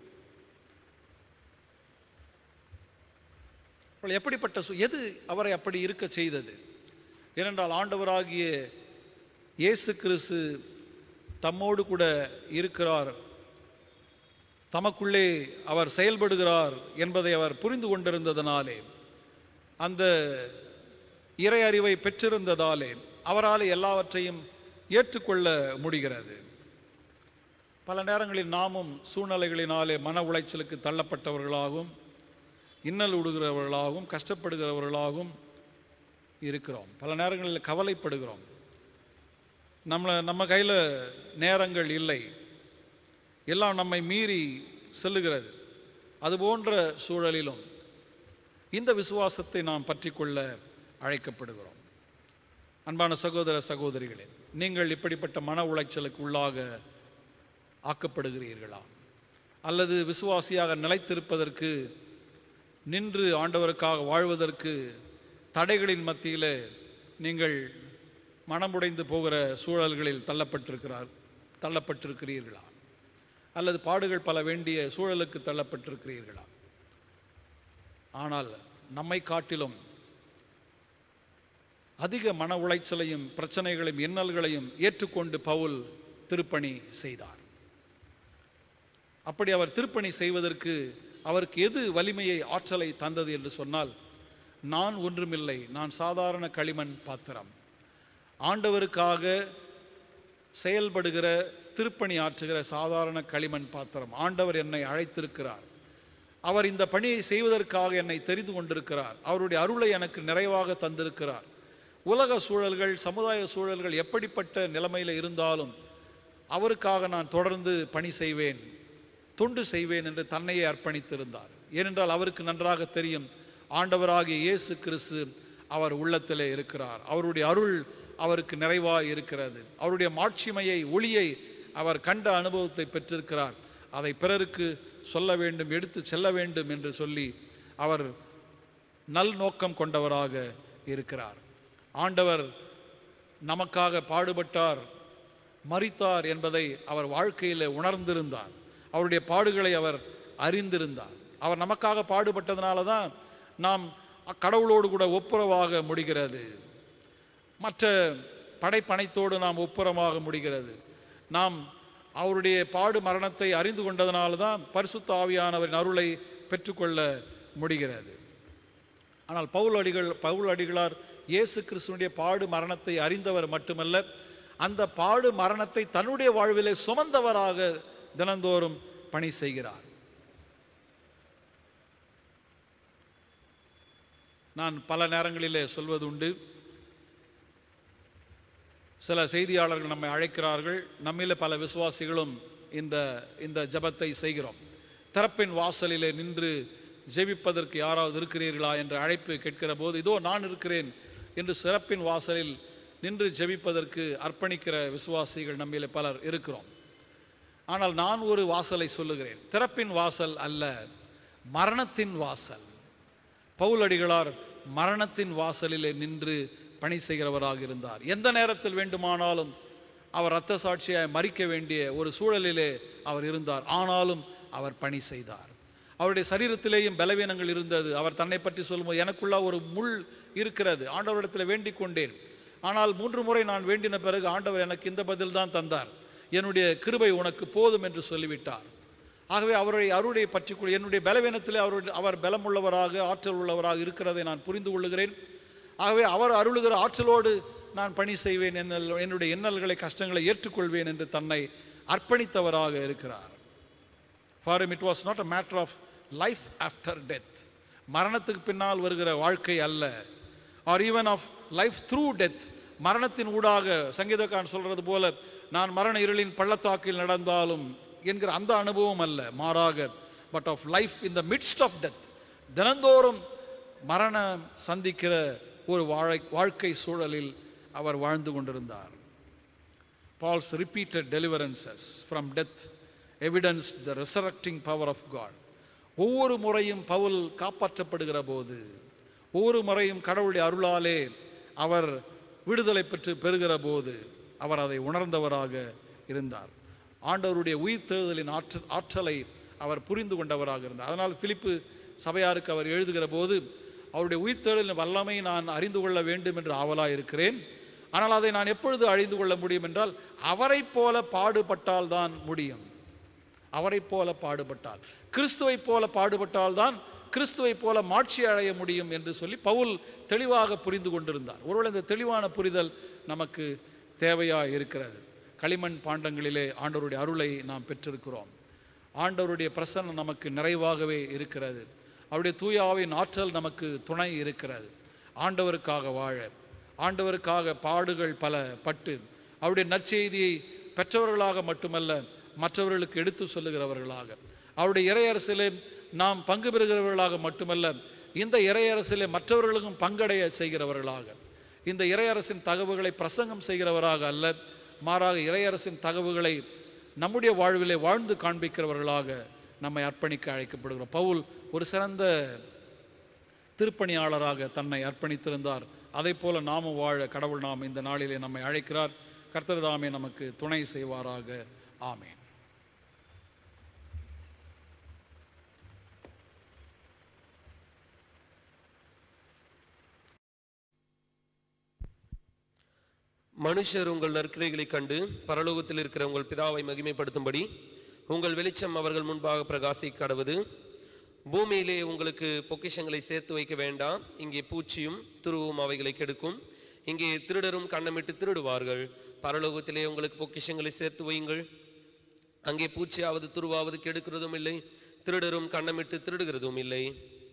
அவள் எப்படிப்பட்ட சு- எது அவரை அப்படி இருக்க செய்தது ஏனென்றால் ஆண்டவராகிய இயேசு கிறிஸ்து தம்மோடு கூட இருக்கிறார் தமக்குள்ளே அவர் செயல்படுகிறார் என்பதை அவர் புரிந்து கொண்டிருந்ததனாலே அந்த இறை அறிவை பெற்றிருந்ததாலே அவரால் எல்லாவற்றையும் ஏற்றுக்கொள்ள முடிகிறது பல நேரங்களில் நாமும் சூழ்நிலைகளினாலே மன உளைச்சலுக்கு தள்ளப்பட்டவர்களாகவும் இன்னல் உடுகிறவர்களாகவும் கஷ்டப்படுகிறவர்களாகவும் இருக்கிறோம் பல நேரங்களில் கவலைப்படுகிறோம் நம்மளை நம்ம கையில் நேரங்கள் இல்லை எல்லாம் நம்மை மீறி செல்லுகிறது அது போன்ற சூழலிலும் இந்த விசுவாசத்தை நாம் பற்றிக்கொள்ள அழைக்கப்படுகிறோம் அன்பான சகோதர சகோதரிகளே நீங்கள் இப்படிப்பட்ட மன உளைச்சலுக்கு உள்ளாக ஆக்கப்படுகிறீர்களா அல்லது விசுவாசியாக நிலைத்திருப்பதற்கு நின்று ஆண்டவருக்காக வாழ்வதற்கு தடைகளின் மத்தியில் நீங்கள் மனமுடைந்து போகிற சூழல்களில் தள்ளப்பட்டிருக்கிறார் தள்ளப்பட்டிருக்கிறீர்களா அல்லது பாடுகள் பல வேண்டிய சூழலுக்கு தள்ளப்பட்டிருக்கிறீர்களா ஆனால் நம்மை காட்டிலும் அதிக மன உளைச்சலையும் பிரச்சனைகளையும் இன்னல்களையும் ஏற்றுக்கொண்டு பவுல் திருப்பணி செய்தார் அப்படி அவர் திருப்பணி செய்வதற்கு அவருக்கு எது வலிமையை ஆற்றலை தந்தது என்று சொன்னால் நான் ஒன்றுமில்லை நான் சாதாரண களிமண் பாத்திரம் ஆண்டவருக்காக செயல்படுகிற திருப்பணி ஆற்றுகிற சாதாரண களிமண் பாத்திரம் ஆண்டவர் என்னை அழைத்திருக்கிறார் அவர் இந்த பணியை செய்வதற்காக என்னை தெரிந்து கொண்டிருக்கிறார் அவருடைய அருளை எனக்கு நிறைவாக தந்திருக்கிறார் உலக சூழல்கள் சமுதாய சூழல்கள் எப்படிப்பட்ட நிலைமையில் இருந்தாலும் அவருக்காக நான் தொடர்ந்து பணி செய்வேன் தொண்டு செய்வேன் என்று தன்னையே அர்ப்பணித்திருந்தார் ஏனென்றால் அவருக்கு நன்றாக தெரியும் ஆண்டவராகிய இயேசு கிறிஸ்து அவர் உள்ளத்திலே இருக்கிறார் அவருடைய அருள் அவருக்கு நிறைவாய் இருக்கிறது அவருடைய மாட்சிமையை ஒளியை அவர் கண்ட அனுபவத்தை பெற்றிருக்கிறார் அதை பிறருக்கு சொல்ல வேண்டும் எடுத்து செல்ல வேண்டும் என்று சொல்லி அவர் நல் நோக்கம் கொண்டவராக இருக்கிறார் ஆண்டவர் நமக்காக பாடுபட்டார் மரித்தார் என்பதை அவர் வாழ்க்கையில் உணர்ந்திருந்தார் அவருடைய பாடுகளை அவர் அறிந்திருந்தார் அவர் நமக்காக பாடுபட்டதுனால தான் நாம் கடவுளோடு கூட ஒப்புரவாக முடிகிறது மற்ற படைப்பனைத்தோடு நாம் ஒப்புரமாக முடிகிறது நாம் அவருடைய பாடு மரணத்தை அறிந்து கொண்டதனால தான் பரிசுத்த ஆவியானவரின் அருளை பெற்றுக்கொள்ள முடிகிறது ஆனால் பவுல் அடிகள் பவுல் அடிகளார் இயேசு கிறிஸ்துவனுடைய பாடு மரணத்தை அறிந்தவர் மட்டுமல்ல அந்த பாடு மரணத்தை தன்னுடைய வாழ்விலே சுமந்தவராக தினந்தோறும் பணி செய்கிறார் நான் பல நேரங்களிலே சொல்வது உண்டு சில செய்தியாளர்கள் நம்மை அழைக்கிறார்கள் நம்மில பல விசுவாசிகளும் இந்த இந்த ஜெபத்தை செய்கிறோம் திறப்பின் வாசலிலே நின்று ஜெபிப்பதற்கு யாராவது இருக்கிறீர்களா என்ற அழைப்பு கேட்கிற போது இதோ நான் இருக்கிறேன் என்று சிறப்பின் வாசலில் நின்று ஜெபிப்பதற்கு அர்ப்பணிக்கிற விசுவாசிகள் நம்மிலே பலர் இருக்கிறோம் ஆனால் நான் ஒரு வாசலை சொல்லுகிறேன் திறப்பின் வாசல் அல்ல மரணத்தின் வாசல் பவுலடிகளார் மரணத்தின் வாசலிலே நின்று பணி செய்கிறவராக இருந்தார் எந்த நேரத்தில் வேண்டுமானாலும் அவர் இரத்த சாட்சியாய் மறிக்க வேண்டிய ஒரு சூழலிலே அவர் இருந்தார் ஆனாலும் அவர் பணி செய்தார் அவருடைய சரீரத்திலேயும் பலவீனங்கள் இருந்தது அவர் தன்னை பற்றி சொல்லும்போது எனக்குள்ள ஒரு முள் இருக்கிறது ஆண்டவரிடத்தில் வேண்டிக் கொண்டேன் ஆனால் மூன்று முறை நான் வேண்டின பிறகு ஆண்டவர் எனக்கு இந்த பதில் தான் தந்தார் என்னுடைய கிருபை உனக்கு போதும் என்று சொல்லிவிட்டார் ஆகவே அவருடைய அருளை பற்றிக்கொள் என்னுடைய பலவீனத்திலே அவருடைய அவர் பலமுள்ளவராக ஆற்றல் உள்ளவராக இருக்கிறதை நான் புரிந்து கொள்ளுகிறேன் ஆகவே அவர் அருளுகிற ஆற்றலோடு நான் பணி செய்வேன் என்னல் என்னுடைய எண்ணல்களை கஷ்டங்களை ஏற்றுக்கொள்வேன் என்று தன்னை அர்ப்பணித்தவராக இருக்கிறார் for it was not a matter of life after death மரணத்துக்கு பின்னால் வருகிற வாழ்க்கை அல்ல or even of life through death மரணத்தின் ஊடாக சங்கீதக்காரன் சொல்றது போல நான் மரண இருளின் பள்ளத்தாக்கில் நடந்தாலும் என்கிற அந்த அனுபவம் அல்ல மாறாக but of life in the midst of death தினந்தோறும் மரணம் சந்திக்கிற ஒரு வாழை வாழ்க்கை சூழலில் அவர் வாழ்ந்து கொண்டிருந்தார் Paul's repeated deliverances from death evidenced the resurrecting power of God. ஒவ்வொரு முறையும் பவுல் காப்பாற்றப்படுகிற போது ஒவ்வொரு முறையும் கடவுளுடைய அருளாலே அவர் விடுதலை பெற்று பெறுகிற போது அவர் அதை உணர்ந்தவராக இருந்தார் ஆண்டவருடைய உயிர்த்தெழுதலின் ஆற்றல் ஆற்றலை அவர் புரிந்து கொண்டவராக இருந்தார் அதனால் பிலிப்பு சபையாருக்கு அவர் எழுதுகிற போது அவருடைய உயிர்த்தெழுதலின் வல்லமை நான் அறிந்து கொள்ள வேண்டும் என்று ஆவலாக இருக்கிறேன் ஆனால் அதை நான் எப்பொழுது அழிந்து கொள்ள முடியும் என்றால் அவரைப் போல பாடுபட்டால் தான் முடியும் அவரைப் போல பாடுபட்டால் கிறிஸ்துவைப் போல பாடுபட்டால் தான் கிறிஸ்துவைப் போல மாட்சி அடைய முடியும் என்று சொல்லி பவுல் தெளிவாக புரிந்து கொண்டிருந்தார் ஒருவேளை இந்த தெளிவான புரிதல் நமக்கு தேவையா இருக்கிறது களிமண் பாண்டங்களிலே ஆண்டவருடைய அருளை நாம் பெற்றிருக்கிறோம் ஆண்டவருடைய பிரசன்னம் நமக்கு நிறைவாகவே இருக்கிறது அவருடைய தூயாவின் ஆற்றல் நமக்கு துணை இருக்கிறது ஆண்டவருக்காக வாழ ஆண்டவருக்காக பாடுகள் பல பட்டு அவருடைய நற்செய்தியை பெற்றவர்களாக மட்டுமல்ல மற்றவர்களுக்கு எடுத்து சொல்லுகிறவர்களாக அவருடைய இறையரசிலே நாம் பங்கு பெறுகிறவர்களாக மட்டுமல்ல இந்த இறையரசிலே மற்றவர்களுக்கும் பங்கடைய செய்கிறவர்களாக இந்த இறையரசின் தகவுகளை பிரசங்கம் செய்கிறவராக அல்ல மாறாக இறையரசின் தகவுகளை நம்முடைய வாழ்விலே வாழ்ந்து காண்பிக்கிறவர்களாக நம்மை அர்ப்பணிக்க அழைக்கப்படுகிறோம் பவுல் ஒரு சிறந்த திருப்பணியாளராக தன்னை அர்ப்பணித்திருந்தார் அதை போல நாமும் வாழ கடவுள் நாம் இந்த நாளிலே நம்மை அழைக்கிறார் கர்த்தர் தாமே நமக்கு துணை செய்வாராக ஆமேன் மனுஷர் உங்கள் நற்கிரைகளைக் கண்டு பரலோகத்தில் இருக்கிற உங்கள் பிதாவை மகிமைப்படுத்தும்படி உங்கள் வெளிச்சம் அவர்கள் முன்பாக பிரகாசிக்க கடவுது பூமியிலே உங்களுக்கு பொக்கிஷங்களை சேர்த்து வைக்க வேண்டாம் இங்கே பூச்சியும் துருவும் அவைகளை கெடுக்கும் இங்கே திருடரும் கண்ணமிட்டு திருடுவார்கள் பரலோகத்திலே உங்களுக்கு பொக்கிஷங்களை சேர்த்து வையுங்கள் அங்கே பூச்சியாவது துருவாவது கெடுக்கிறதும் இல்லை திருடரும் கண்ணமிட்டு திருடுகிறதும் இல்லை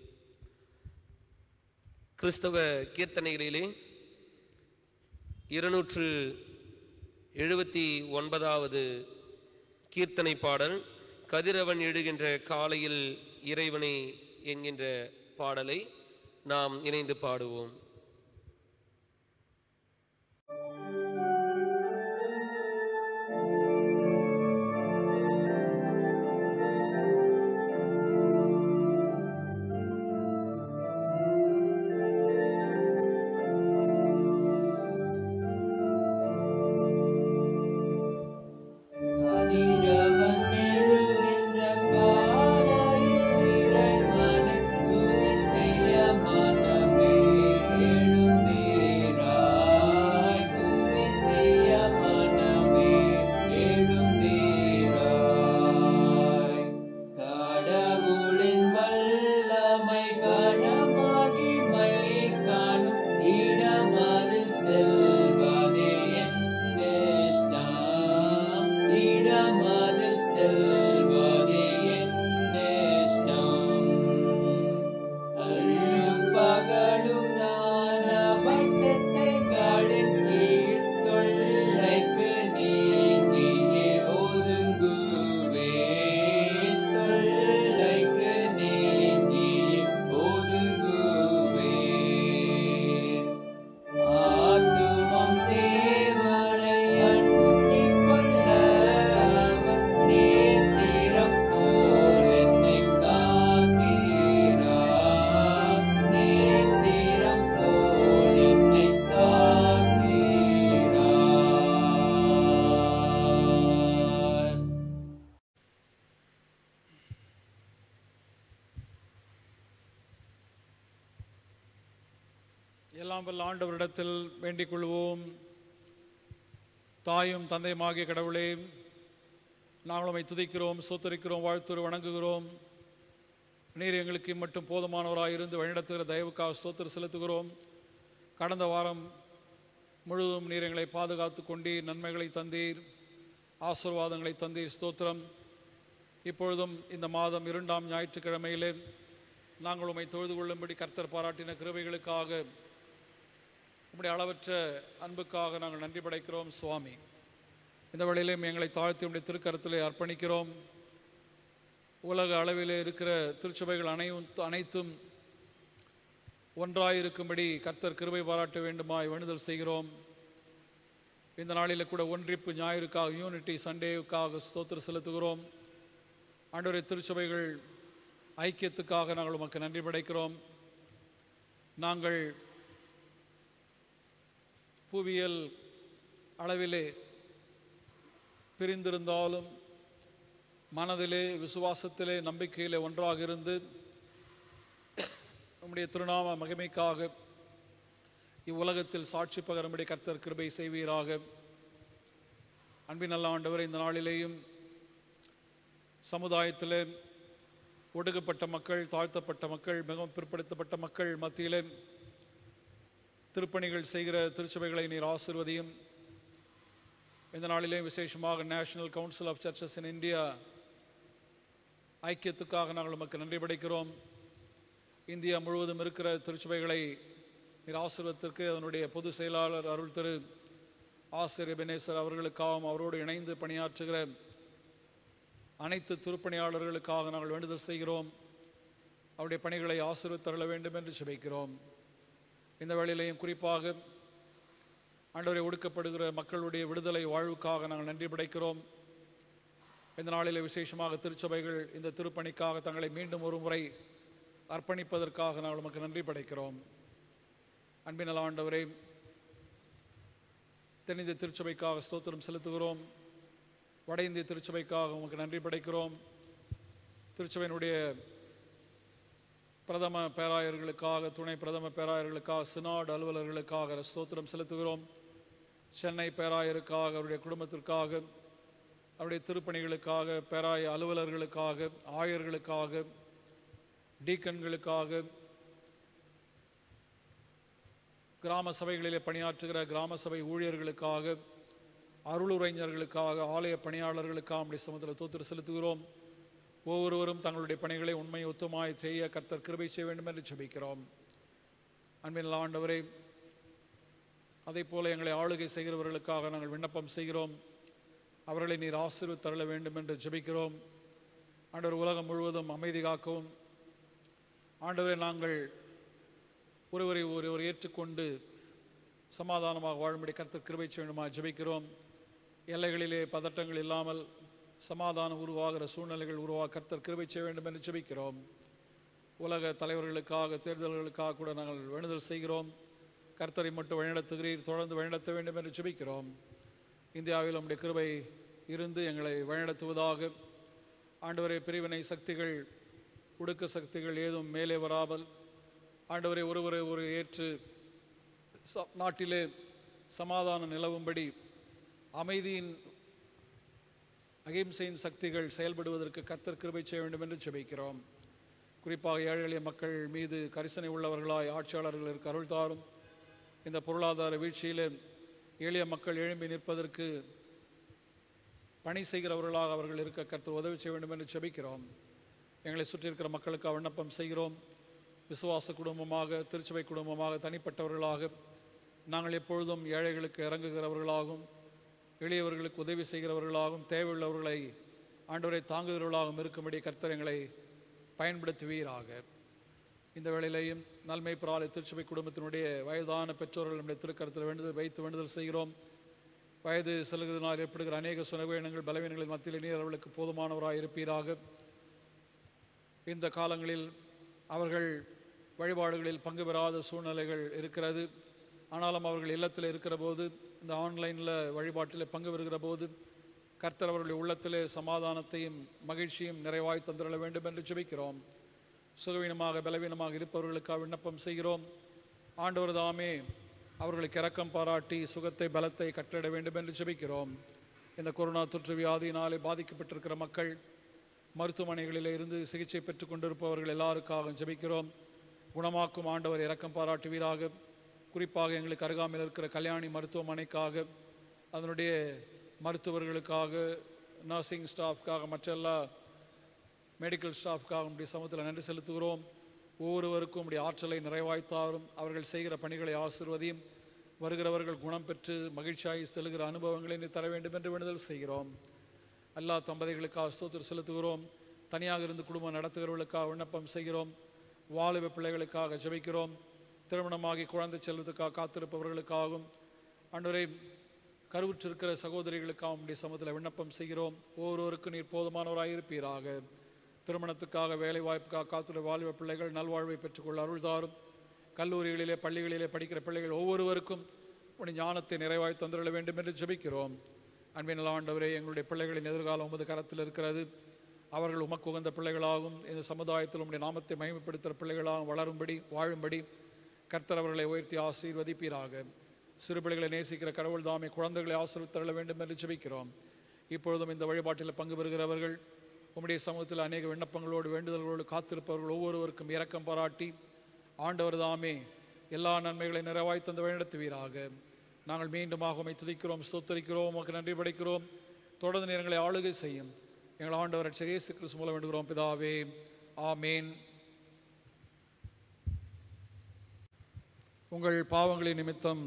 கிறிஸ்தவ கீர்த்தனைகளிலே இருநூற்று எழுபத்தி ஒன்பதாவது கீர்த்தனை பாடல் கதிரவன் எழுகின்ற காலையில் இறைவனை என்கின்ற பாடலை நாம் இணைந்து பாடுவோம் அதிரவன் எழுகின்ற காலையில் இறைவனுக்கு துதி செய்ய மனமே எழுந்தீராய். துதி செய்ய மனமே எழுந்தீராய். கடவுளின் வல்லமை கனமகிமை காணும் இடமதில் செல்வதே என் நேஷ்டம். இடமதில் செல்வதே என் நேஷ்டம். அல்லும் பகலும் நான் அவர் செட்டைகளின் கீழ் தொல்லைக்கு நீங்கியே ஒதுங்குவேன். தொல்லைக்கு நீங்கியே ஒதுங்குவேன். ஆத்துமம் தேவனை அண்டிக் கொள்ள அவர் நேத்திரம் போல் என்னைக் காக்கிறார். நேத்திரம் போல் என்னைக் காக்கிறார். எல்லாம் வல்ல ஆண்டவரிடத்தில் வேண்டிக் கொள்வோம் தாயும் தந்தையுமாகிய கடவுளே நாங்கள் உம்மை துதிக்கிறோம் சோத்தரிக்கிறோம் வாழ்த்துரு வணங்குகிறோம் நீர் எங்களுக்கு மட்டும் போதுமானவராக இருந்து வழிநடத்துகிற தயவுக்காக ஸ்தோத்திரம் செலுத்துகிறோம் கடந்த வாரம் முழுவதும் நீர் எங்களை பாதுகாத்து கொண்டீர் நன்மைகளை தந்தீர் ஆசீர்வாதங்களை தந்தீர் ஸ்தோத்திரம் இப்பொழுதும் இந்த மாதம் இரண்டாம் ஞாயிற்றுக்கிழமையிலே நாங்கள் உம்மை தொழுது கொள்ளும்படி கர்த்தர் பாராட்டின கிருபைகளுக்காக உம்முடைய அளவற்ற அன்புக்காக நாங்கள் நன்றி படைக்கிறோம் சுவாமி இந்த வேளையிலும் எங்களை தாழ்த்தி உடைய திருக்கரத்திலே அர்ப்பணிக்கிறோம் உலக அளவிலே இருக்கிற திருச்சபைகள் அனைவும் அனைத்தும் ஒன்றாயிருக்கும்படி கர்த்தர் கிருபை பாராட்ட வேண்டுமாய் வேண்டுதல் செய்கிறோம் இந்த நாளில் கூட ஒன்றிப்பு ஞாயிறுக்காக யூனிட்டி சண்டேவுக்காக ஸ்தோத்திரம் செலுத்துகிறோம் ஆண்டவரை திருச்சபைகள் ஐக்கியத்துக்காக நாங்கள் உமக்கு நன்றி படைக்கிறோம் நாங்கள் புவியியல் அளவிலே பிரிந்திருந்தாலும் மனதிலே விசுவாசத்திலே நம்பிக்கையிலே ஒன்றாக இருந்து நம்முடைய திருநாம மகிமைக்காக இவ்வுலகத்தில் சாட்சி பகரும்படி கர்த்தர் கிருபை செய்வீராக அன்பின் நல்ல ஆண்டவர் இந்த நாளிலேயும் சமுதாயத்திலே ஒடுக்கப்பட்ட மக்கள் தாழ்த்தப்பட்ட மக்கள் மிகவும் பிற்படுத்தப்பட்ட மக்கள் மத்தியிலே திருப்பணிகள் செய்கிற திருச்சபைகளை நீர் ஆசிர்வதியும் இந்த நாளிலே விசேஷமாக National Council of churches in India ஐக்கியத்துக்காக நாங்கள் உமக்கு நன்றி படைக்கிறோம் இந்தியா முழுவதும் இருக்கிற திருச்சபைகளை நீர் ஆசிர்வத்திற்கு அதனுடைய பொதுச் செயலாளர் அருள் திரு ஆசிரியர் பெனேசர் அவர்களுக்காகவும் அவரோடு இணைந்து பணியாற்றுகிற அனைத்து திருப்பணியாளர்களுக்காக நாங்கள் வேண்டுதல் செய்கிறோம் அவருடைய பணிகளை ஆசீர்வத்தருள வேண்டும் என்று சுபிக்கிறோம் இந்த வேளையிலையும் குறிப்பாக ஆண்டவரை ஒடுக்கப்படுகிற மக்களுடைய விடுதலை வாழ்வுக்காக நாங்கள் நன்றி படைக்கிறோம் இந்த நாளில் விசேஷமாக திருச்சபைகள் இந்த திருப்பணிக்காக தங்களை மீண்டும் ஒரு முறை அர்ப்பணிப்பதற்காக நாங்கள் உமக்கு நன்றி படைக்கிறோம் அன்பின் நல ஆண்டவரே தென்னிந்திய திருச்சபைக்காக ஸ்தோத்திரம் செலுத்துகிறோம் வட இந்திய திருச்சபைக்காக உமக்கு நன்றி படைக்கிறோம் திருச்சபையினுடைய பிரதம பேராயர்களுக்காக துணை பிரதம பேராயர்களுக்காக சினாட் அலுவலர்களுக்காக ஸ்தோத்திரம் செலுத்துகிறோம் சென்னை பேராயருக்காக அவருடைய குடும்பத்திற்காக அவருடைய திருப்பணிகளுக்காக பேராய அலுவலர்களுக்காக ஆயர்களுக்காக டீக்கன்களுக்காக கிராம சபைகளிலே பணியாற்றுகிற கிராம சபை ஊழியர்களுக்காக அருளுரைஞர்களுக்காக ஆலய பணியாளர்களுக்காக நம்முடைய சமத்தில் தோத்திர செலுத்துகிறோம் ஒவ்வொருவரும் தங்களுடைய பணிகளை உண்மை ஒத்துமாய் செய்ய கர்த்தர் கிருபை செய்ய வேண்டும் என்று ஜெபிக்கிறோம் அன்பின் ஆண்டவரே அதே போல எங்களை ஆளுகை செய்கிறவர்களுக்காக நாங்கள் விண்ணப்பம் செய்கிறோம் அவர்களை நீர் ஆசீர்வதித்து தரல வேண்டும் என்று ஜெபிக்கிறோம் ஆண்டவர் உலகம் முழுவதும் அமைதி காக்கவும் ஆண்டவரை நாங்கள் ஒருவரை ஒருவர் ஏற்றுக்கொண்டு சமாதானமாக வாழும்படி கர்த்தர் கிருபை செய்ய வேண்டுமா ஜெபிக்கிறோம் எல்லைகளிலே பதட்டங்கள் இல்லாமல் சமாதானம் உருவாகிற சூழ்நிலைகள் உருவாக கர்த்தர் கிருபை செய்ய வேண்டும் என்று ஜெபிக்கிறோம் உலக தலைவர்களுக்காக தேர்தல்களுக்காக கூட நாங்கள் வேண்டுதல் செய்கிறோம் கர்த்தரை மட்டும் வழிநடத்துகிறீர் தொடர்ந்து வழிநடத்த வேண்டும் என்று ஜெபிக்கிறோம் இந்தியாவில் நம்முடைய கிருபை இருந்து எங்களை வழிநடத்துவதாக ஆண்டவரை பிரிவினை சக்திகள் ஒடுக்க சக்திகள் ஏதும் மேலே வராமல் ஆண்டவரை ஒருவரை ஒரு ஏற்று ச- நாட்டிலே சமாதானம் நிலவும்படி அமைதியின் அகிம்சையின் சக்திகள் செயல்படுவதற்கு கர்த்தர் கிருபை செய்ய வேண்டும் என்று ஜெபிக்கிறோம் குறிப்பாக ஏழை எளிய மக்கள் மீது கரிசனை உள்ளவர்களாய் ஆட்சியாளர்களுக்கு அருள் தாரும் இந்த பொருளாதார வீழ்ச்சியிலே எளிய மக்கள் எழும்பி நிற்பதற்கு பணி செய்கிறவர்களாக அவர்கள் இருக்க கர்த்தர் உதவி செய்ய வேண்டும் என்று ஜெபிக்கிறோம் எங்களை சுற்றி இருக்கிற மக்களுக்கு விண்ணப்பம் செய்கிறோம் விசுவாச குடும்பமாக திருச்சபை குடும்பமாக தனிப்பட்டவர்களாக நாங்கள் எப்பொழுதும் ஏழைகளுக்கு இறங்குகிறவர்களாகவும் எளியவர்களுக்கு உதவி செய்கிறவர்களாகவும் தேவையுள்ளவர்களை ஆண்டவரை தாங்குகிறவர்களாகவும் இருக்கும்படி கர்த்தர் எங்களை பயன்படுத்துவீராக இந்த வேளையிலேயும் நன்மை பிராலை திருச்சபை குடும்பத்தினுடைய வயதான பெற்றோர்கள் நம்முடைய திருக்கரத்தில் வேண்டுதல் வைத்து வேண்டுதல் செய்கிறோம் வயது செல்கிறதுனால் ஏற்படுகிற அநேக சுனவீனங்கள் பலவீனங்களின் மத்தியில் நீர் அவர்களுக்கு போதுமானவராக இருப்பீராக இந்த காலங்களில் அவர்கள் வழிபாடுகளில் பங்கு பெறாத சூழ்நிலைகள் இருக்கிறது ஆனாலும் அவர்கள் இல்லத்தில் இருக்கிற போது இந்த ஆன்லைனில் வழிபாட்டில் பங்கு பெறுகிற போது கர்த்தர் அவர்களுடைய உள்ளத்திலே சமாதானத்தையும் மகிழ்ச்சியும் நிறைவாய் தந்திரல வேண்டும் என்று ஜெபிக்கிறோம் சுகவீனமாக பலவீனமாக இருப்பவர்களுக்காக விண்ணப்பம் செய்கிறோம் ஆண்டவர் தாமே அவர்களுக்கு இரக்கம் பாராட்டி சுகத்தை பலத்தை கட்டளிட வேண்டும் என்று ஜெபிக்கிறோம் இந்த கொரோனா தொற்று வியாதியினாலே பாதிக்கப்பட்டிருக்கிற மக்கள் மருத்துவமனைகளில் இருந்து சிகிச்சை பெற்றுக் கொண்டிருப்பவர்கள் எல்லாருக்காக ஜெபிக்கிறோம் குணமாக்கும் ஆண்டவர் இரக்கம் பாராட்டுவீராக குறிப்பாக எங்களுக்கு அருகாமையில் இருக்கிற கல்யாணி மருத்துவமனைக்காக அதனுடைய மருத்துவர்களுக்காக நர்சிங் ஸ்டாஃப்காக மற்ற எல்லா மெடிக்கல் ஸ்டாஃப்காக உடைய சமூகத்தில் நன்றி செலுத்துகிறோம் ஒவ்வொருவருக்கும் உடைய ஆற்றலை நிறைவாய்த்தாரும் அவர்கள் செய்கிற பணிகளை ஆசிர்வதியும் வருகிறவர்கள் குணம் பெற்று மகிழ்ச்சியாகி செல்கிற அனுபவங்களை நீ தர வேண்டும் என்று வேண்டுதல் செய்கிறோம் எல்லா தம்பதிகளுக்காக ஸ்தோத்திரம் செலுத்துகிறோம் தனியாக இருந்து குடும்பம் நடத்துகிறவர்களுக்காக விண்ணப்பம் செய்கிறோம் வாலிப பிள்ளைகளுக்காக ஜெபிக்கிறோம் திருமணமாகி குழந்தை செல்வதற்காக காத்திருப்பவர்களுக்காகவும் அன்றுவரை கருவுற்றிருக்கிற சகோதரிகளுக்காக உடைய சமூகத்தில் விண்ணப்பம் செய்கிறோம் ஒவ்வொருவருக்கும் நீர் போதுமானவராக இருப்பீராக திருமணத்துக்காக வேலை வாய்ப்புக்காக காத்துள்ள வாலிப பிள்ளைகள் நல்வாழ்வை பெற்றுக்கொள்ள அருள்தாரும் கல்லூரிகளிலே பள்ளிகளிலே படிக்கிற பிள்ளைகள் ஒவ்வொருவருக்கும் உடைய ஞானத்தை நிறைவாய் தந்துள்ள வேண்டும் என்று ஜெபிக்கிறோம் அன்பின் ஆண்டவரே எங்களுடைய பிள்ளைகளின் எதிர்காலம் உமது கரத்தில் இருக்கிறது அவர்கள் உமக்கு உகந்த பிள்ளைகளாகும் இந்த சமுதாயத்தில் உம்முடைய நாமத்தை மகிமைப்படுத்துகிற பிள்ளைகளாகவும் வளரும்படி வாழும்படி கர்த்தர் அவர்களை உயர்த்தி ஆசீர்வதிப்பீராக சிறு பிள்ளைகளை நேசிக்கிற கடவுள் தாமே குழந்தைகளை ஆசீர்வதித்தள்ள வேண்டும் என்று ஜெபிக்கிறோம் இப்பொழுதும் இந்த வழிபாட்டில் பங்கு பெறுகிறவர்கள் உம்முடைய சமூகத்தில் அநேக விண்ணப்பங்களோடு வேண்டுதல்களோடு காத்திருப்பவர்கள் ஒவ்வொருவருக்கும் இரக்கம் பாராட்டி ஆண்டவர் தாமே எல்லா நன்மைகளை நிறைவாய் தந்து வழிநடத்துவீராக நாங்கள் மீண்டுமாக உம்மை துதிக்கிறோம் ஸ்தோத்தரிக்கிறோம் உமக்கு நன்றி படைக்கிறோம் தொடர்ந்து நேரங்களை ஆளுகை செய்யும் எங்கள் ஆண்டவர் ரட்சகர் இயேசு கிறிஸ்து மூலம் வேண்டுகிறோம் பிதாவே ஆமேன் உங்கள் பாவங்களின் நிமித்தம்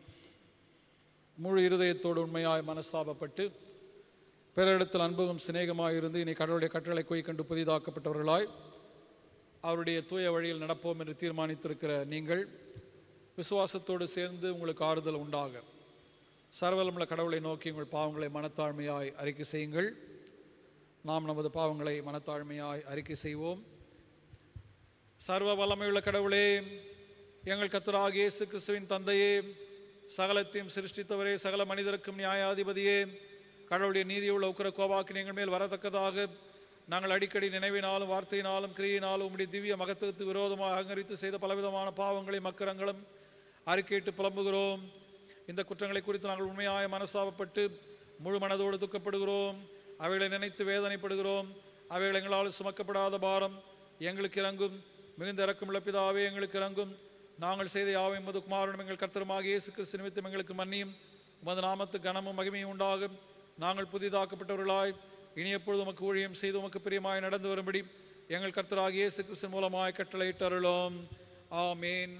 முழு இருதயத்தோடு உண்மையாய் மனஸ்தாபப்பட்டு பிறரிடத்தில் அன்பும் சிநேகமாய் இருந்து இனி கடவுளுடைய கட்டளை கொய் கண்டு புதிதாக்கப்பட்டவர்களாய் அவருடைய தூய வழியில் நடப்போம் என்று தீர்மானித்திருக்கிற நீங்கள் விசுவாசத்தோடு சேர்ந்து உங்களுக்கு ஆறுதல் உண்டாக சர்வலமுள்ள கடவுளை நோக்கி உங்கள் பாவங்களை மனத்தாழ்மையாய் அறிக்கை செய்யுங்கள் நாம் நமது பாவங்களை மனத்தாழ்மையாய் அறிக்கை செய்வோம் சர்வ வல்லமையுள்ள கடவுளே எங்கள் கத்தராகிய இயேசு கிறிஸ்துவின் தந்தையே சகலத்தையும் சிருஷ்டித்தவரே சகல மனிதருக்கும் நியாயாதிபதியே கடவுளுடைய நீதியுள்ள உக்கிர கோபாக்கு எங்கள் மேல் வரத்தக்கதாக நாங்கள் அடிக்கடி நினைவினாலும் வார்த்தையினாலும் கிரியினாலும் உம்முடைய திவ்ய மகத்துவத்துக்கு விரோதமாக அகங்கரித்து செய்த பலவிதமான பாவங்களையும் மக்கரங்களும் அறிக்கையிட்டு புலம்புகிறோம் இந்த குற்றங்களை குறித்து நாங்கள் உண்மையாய மனசாபப்பட்டு முழு மனதோடு துக்கப்படுகிறோம் அவைகளை நினைத்து வேதனைப்படுகிறோம் அவைகள் எங்களால் சுமக்கப்படாத பாரம் எங்களுக்கு இறங்கும் மிகுந்த இறக்கமுள்ள பிதாவே எங்களுக்கு இறங்கும் நாங்கள் செய்த யாவையும் மது குமாரனும் எங்கள் கர்த்தருமாக இயேசு கிறிஸ்து நிமித்தம் எங்களுக்கு மன்னியும் உமது நாமத்து கனமும் மகிமையும் உண்டாகும் நாங்கள் புதிதாக்கப்பட்டவர்களாய் இனி எப்பொழுது உமக்கு ஊழியம் செய்து உமக்கு பிரியமாய் நடந்து வரும்படி எங்கள் கர்த்தராகிய இயேசு கிறிஸ்து மூலமாய் கட்டளையிட்டருளோம் ஆமீன்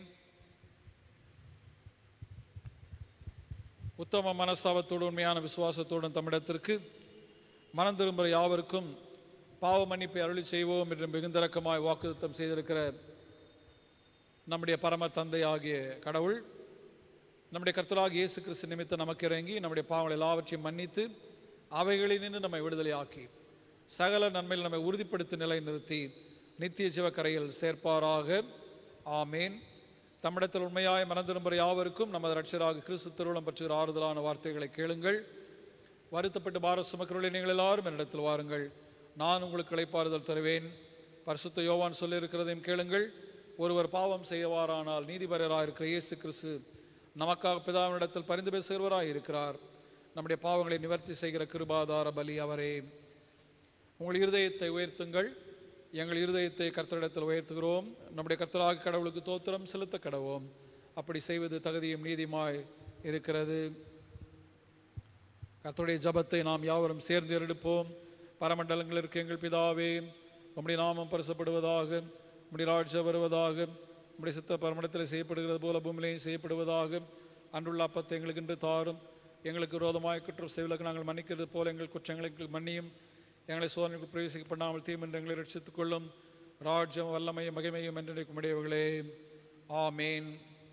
உத்தம மனஸ்தாபத்தோடு உண்மையான விசுவாசத்தோடும் தம்மிடத்திற்கு மனம் திரும்புகிற யாவருக்கும் பாவ மன்னிப்பை அருளி செய்வோம் என்று மிகுந்தரக்கமாய் வாக்குத்தம் செய்திருக்கிற நம்முடைய பரம தந்தை ஆகிய கடவுள் நம்முடைய கர்த்தராகிய இயேசு கிறிஸ்து நிமித்தம் நமக்கு இறங்கி நம்முடைய பாவங்கள் எல்லாவற்றையும் மன்னித்து அவைகளில் நின்று நம்மை விடுதலையாக்கி சகல நன்மையில் நம்மை உறுதிப்படுத்தி நிலை நிறுத்தி நித்திய சிவக்கரையில் சேர்ப்பாராக ஆமேன் தம்மிடத்தில் உண்மையாய் மனம் திரும்புகிற யாவருக்கும் நமது ரட்சராக கிறிஸ்து திருவுளம் பற்றுகிற ஆறுதலான வார்த்தைகளை கேளுங்கள் வருத்தப்பட்டு பார சுமக்கிறவர்களே நீங்கள் எல்லாரும் என்னிடத்தில் வாருங்கள் நான் உங்களுக்கு இளைப்பாறுதல் தருவேன் பரிசுத்த யோவான் சொல்லியிருக்கிறதையும் கேளுங்கள் ஒருவர் பாவம் செய்வாரானால் நீதிபரராக இருக்கிற இயேசு கிறிஸ்து நமக்காக பிதாவினிடத்தில் பரிந்து பேசுகிறவராய் இருக்கிறார் நம்முடைய பாவங்களை நிவர்த்தி செய்கிற கிருபாதார பலி அவரே உங்கள் இருதயத்தை உயர்த்துங்கள் எங்கள் இருதயத்தை கர்த்தரிடத்தில் உயர்த்துகிறோம் நம்முடைய கர்த்தராக கடவுளுக்கு தோத்திரம் செலுத்த கடவோம் அப்படி செய்வது தகுதியும் நீதியுமாய் இருக்கிறது கர்த்தருடைய ஜபத்தை நாம் யாவரும் சேர்ந்து எடுப்போம் பரமண்டலங்கள் இருக்க எங்கள் பிதாவே உம்முடைய நாமம் பரிசப்படுவதாக உம்முடைய ராட்சியம் வருவதாக உம்முடைய சித்த பரமண்டத்தில் செய்யப்படுகிறது போல பூமியிலையும் செய்யப்படுவதாக அன்றுள்ள அப்பத்தை எங்களுக்கு இன்று தாரும் எங்களுக்கு விரோதமாய் குற்றம் செய்வதற்கு நாங்கள் மன்னிக்கிறது போல எங்கள் குற்றங்களுக்கு மன்னியும் எங்களை சோதனைக்கு பிரவேசிக்க பண்ணாமல் தீமென்று எங்களை ரட்சித்துக் கொள்ளும் ராஜ்யம் வல்லமையும் மகிமையும் என்று உடையவர்களே ஆமேன்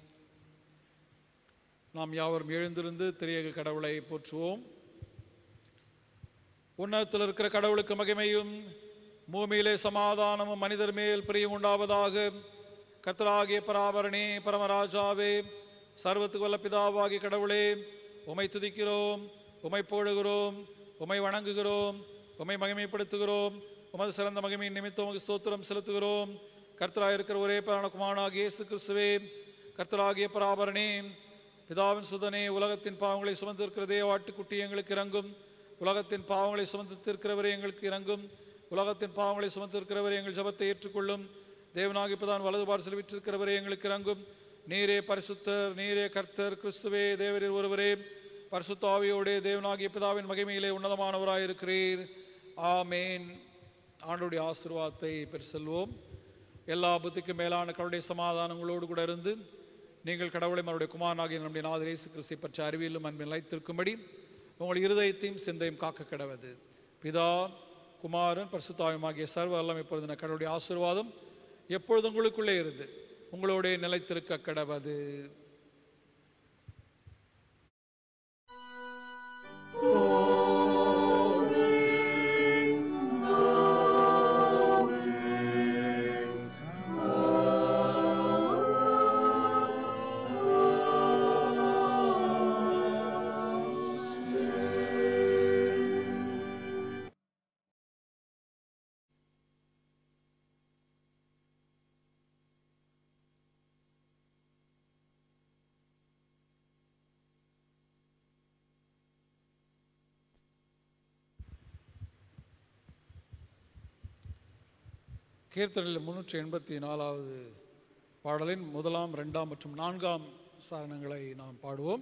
நாம் யாவரும் எழுந்திருந்து திரியக கடவுளை போற்றுவோம் உன்னதத்தில் இருக்கிற கடவுளுக்கு மகிமையும் பூமியிலே சமாதானமும் மனிதர் மேல் பிரியம் உண்டாவதாக கர்த்தராகிய பராபரணே பரமராஜாவே சர்வத்துக்கு வல்ல பிதாவாகிய கடவுளே உமை துதிக்கிறோம் உமை போடுகிறோம் உமை வணங்குகிறோம் உமை மகிமைப்படுத்துகிறோம் உமது சிறந்த மகிமையின் நிமித்தம் உமக்கு ஸ்தோத்திரம் செலுத்துகிறோம் கர்த்தராக இருக்கிற ஒரே பராணகுமாராகிய இயேசு கிறிஸ்துவே கர்த்தராகிய பராபரணே பிதாவின் சுதனே உலகத்தின் பாவங்களை சுமந்திருக்கிறதே ஆட்டுக்குட்டி எங்களுக்கு இறங்கும் உலகத்தின் பாவங்களை சுமந்திருக்கிறவரே எங்களுக்கு இறங்கும் உலகத்தின் பாவங்களை சுமந்திருக்கிறவரே எங்கள் ஜெபத்தை ஏற்றுக்கொள்ளும் தேவனாகி இப்பதான் வலது பார்சல் விற்றிருக்கிறவரே எங்களுக்கு இறங்கும் நீரே பரிசுத்தர் நீரே கர்த்தர் கிறிஸ்துவே தேவரீர் ஒருவரே பரிசுத்த ஆவியோடே தேவனாகிய பிதாவின் மகிமையிலே உன்னதமானவராயிருக்கிறீர் ஆமேன் ஆண்டுடைய ஆசீர்வாதத்தை பெற்று செல்வோம் எல்லா புத்திக்கும் மேலான கடவுளுடைய சமாதானங்களோடு கூட இருந்து நீங்கள் கடவுளை அவருடைய குமாரனாகிய நம்முடைய நாதர் இயேசு கிறிஸ்தை பற்றி அறிவியலும் அன்பில் நிலைத்திருக்கும்படி உங்கள் இருதயத்தையும் சிந்தையும் காக்க கிடவது பிதா குமாரன் பரிசுத்தாயுமாகிய சர்வ எல்லாம் இப்பொழுது கடவுளுடைய ஆசீர்வாதம் எப்பொழுதும் உங்களுக்குள்ளே இருந்து உங்களோட நிலைத்திருக்க கிடவது கீர்த்தனையில் முன்னூற்றி எண்பத்தி நாலாவது பாடலின் முதலாம் ரெண்டாம் மற்றும் நான்காம் சரணங்களை நாம் பாடுவோம்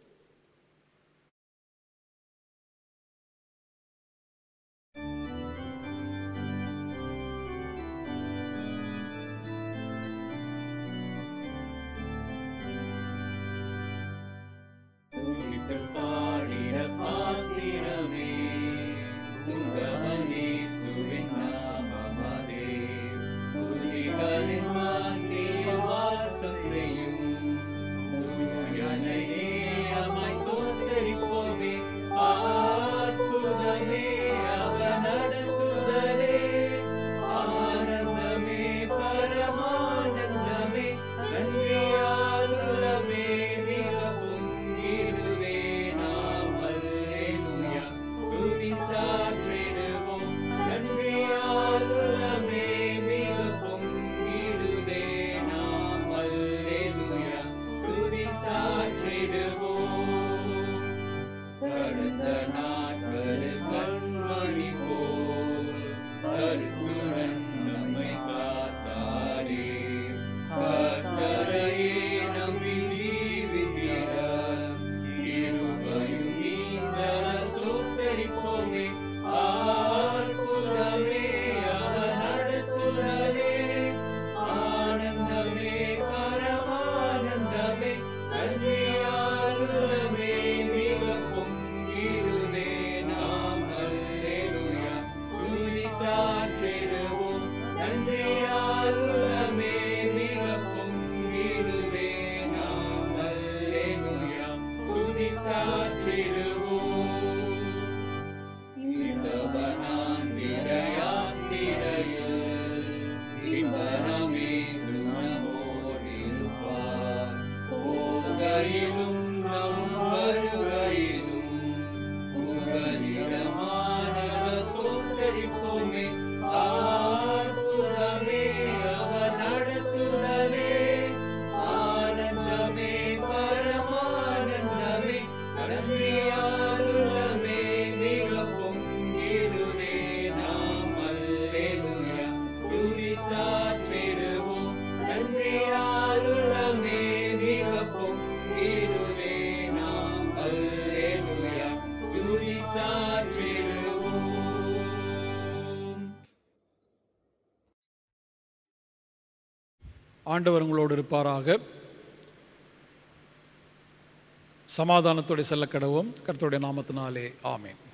துதித்து பாடிட பாத்திரமே உங்கவனே சுவின் நாமமதே துதிகளின் மத்தியில் வாசம் செய்யும் தூயனையே அமை ஸ்தோத்தரிப்போமே அற்புதமே அவர் நடத்துதலே ஆனந்தமே பரமானந்தமே நன்றியாலுலமே மிக பொங்கிடுவே நாம் அல்லேலூயா துதி சாற்றிடுவோம் நன்றியாலுலமே மிக பொங்கிடுவே நாம் அல்லேலூயா துதி சாற்றிடுவோம் கடந்த நாட்களில் கண்மணி போல் கருத்துடன் நம்மை காத்தாரே கர்த்தரையே நம்பி ஜீவித்திட கிருபையும் நீந்தர சோத்தரிப்போமே அற்புதமே அவர் நடத்துதலே ஆனந்தமே பரமானந்தமே நன்றியாலுமே மிக பொங்கிடுவே நாம் அல்லேலூயா துதி சாற்றிடுவோம் நன்றியாலுமே மிக பொங்கிடுவே நாம் அல்லேலூயா துதி சாற்றிடுவோம் இந்தவனான் விரையாத்திரையில் இன்பனமே சுமமோடிருப்பார் போகையிலும் நம் வருகையிலும் புகலிடமான சோத்தரிப்போமே அற்புதமே அவர் நடத்துதலே ஆனந்தமே பரமானந்தமே நன்றியாலுலமே மிக பொங்கிடுவே நாம் அல்லேலூயா துதி சாற்றிடுவோம் நன்றியாலுலமே மிக பொங்கிடுவே நாம் அல்லேலூயா துதி சாற்றிடுவோம் ஆண்டவர் உங்களோடு இருப்பாராக சமாதானத்தோடு செல்ல கடவோம் கர்த்தருடைய நாமத்தினாலே ஆமென்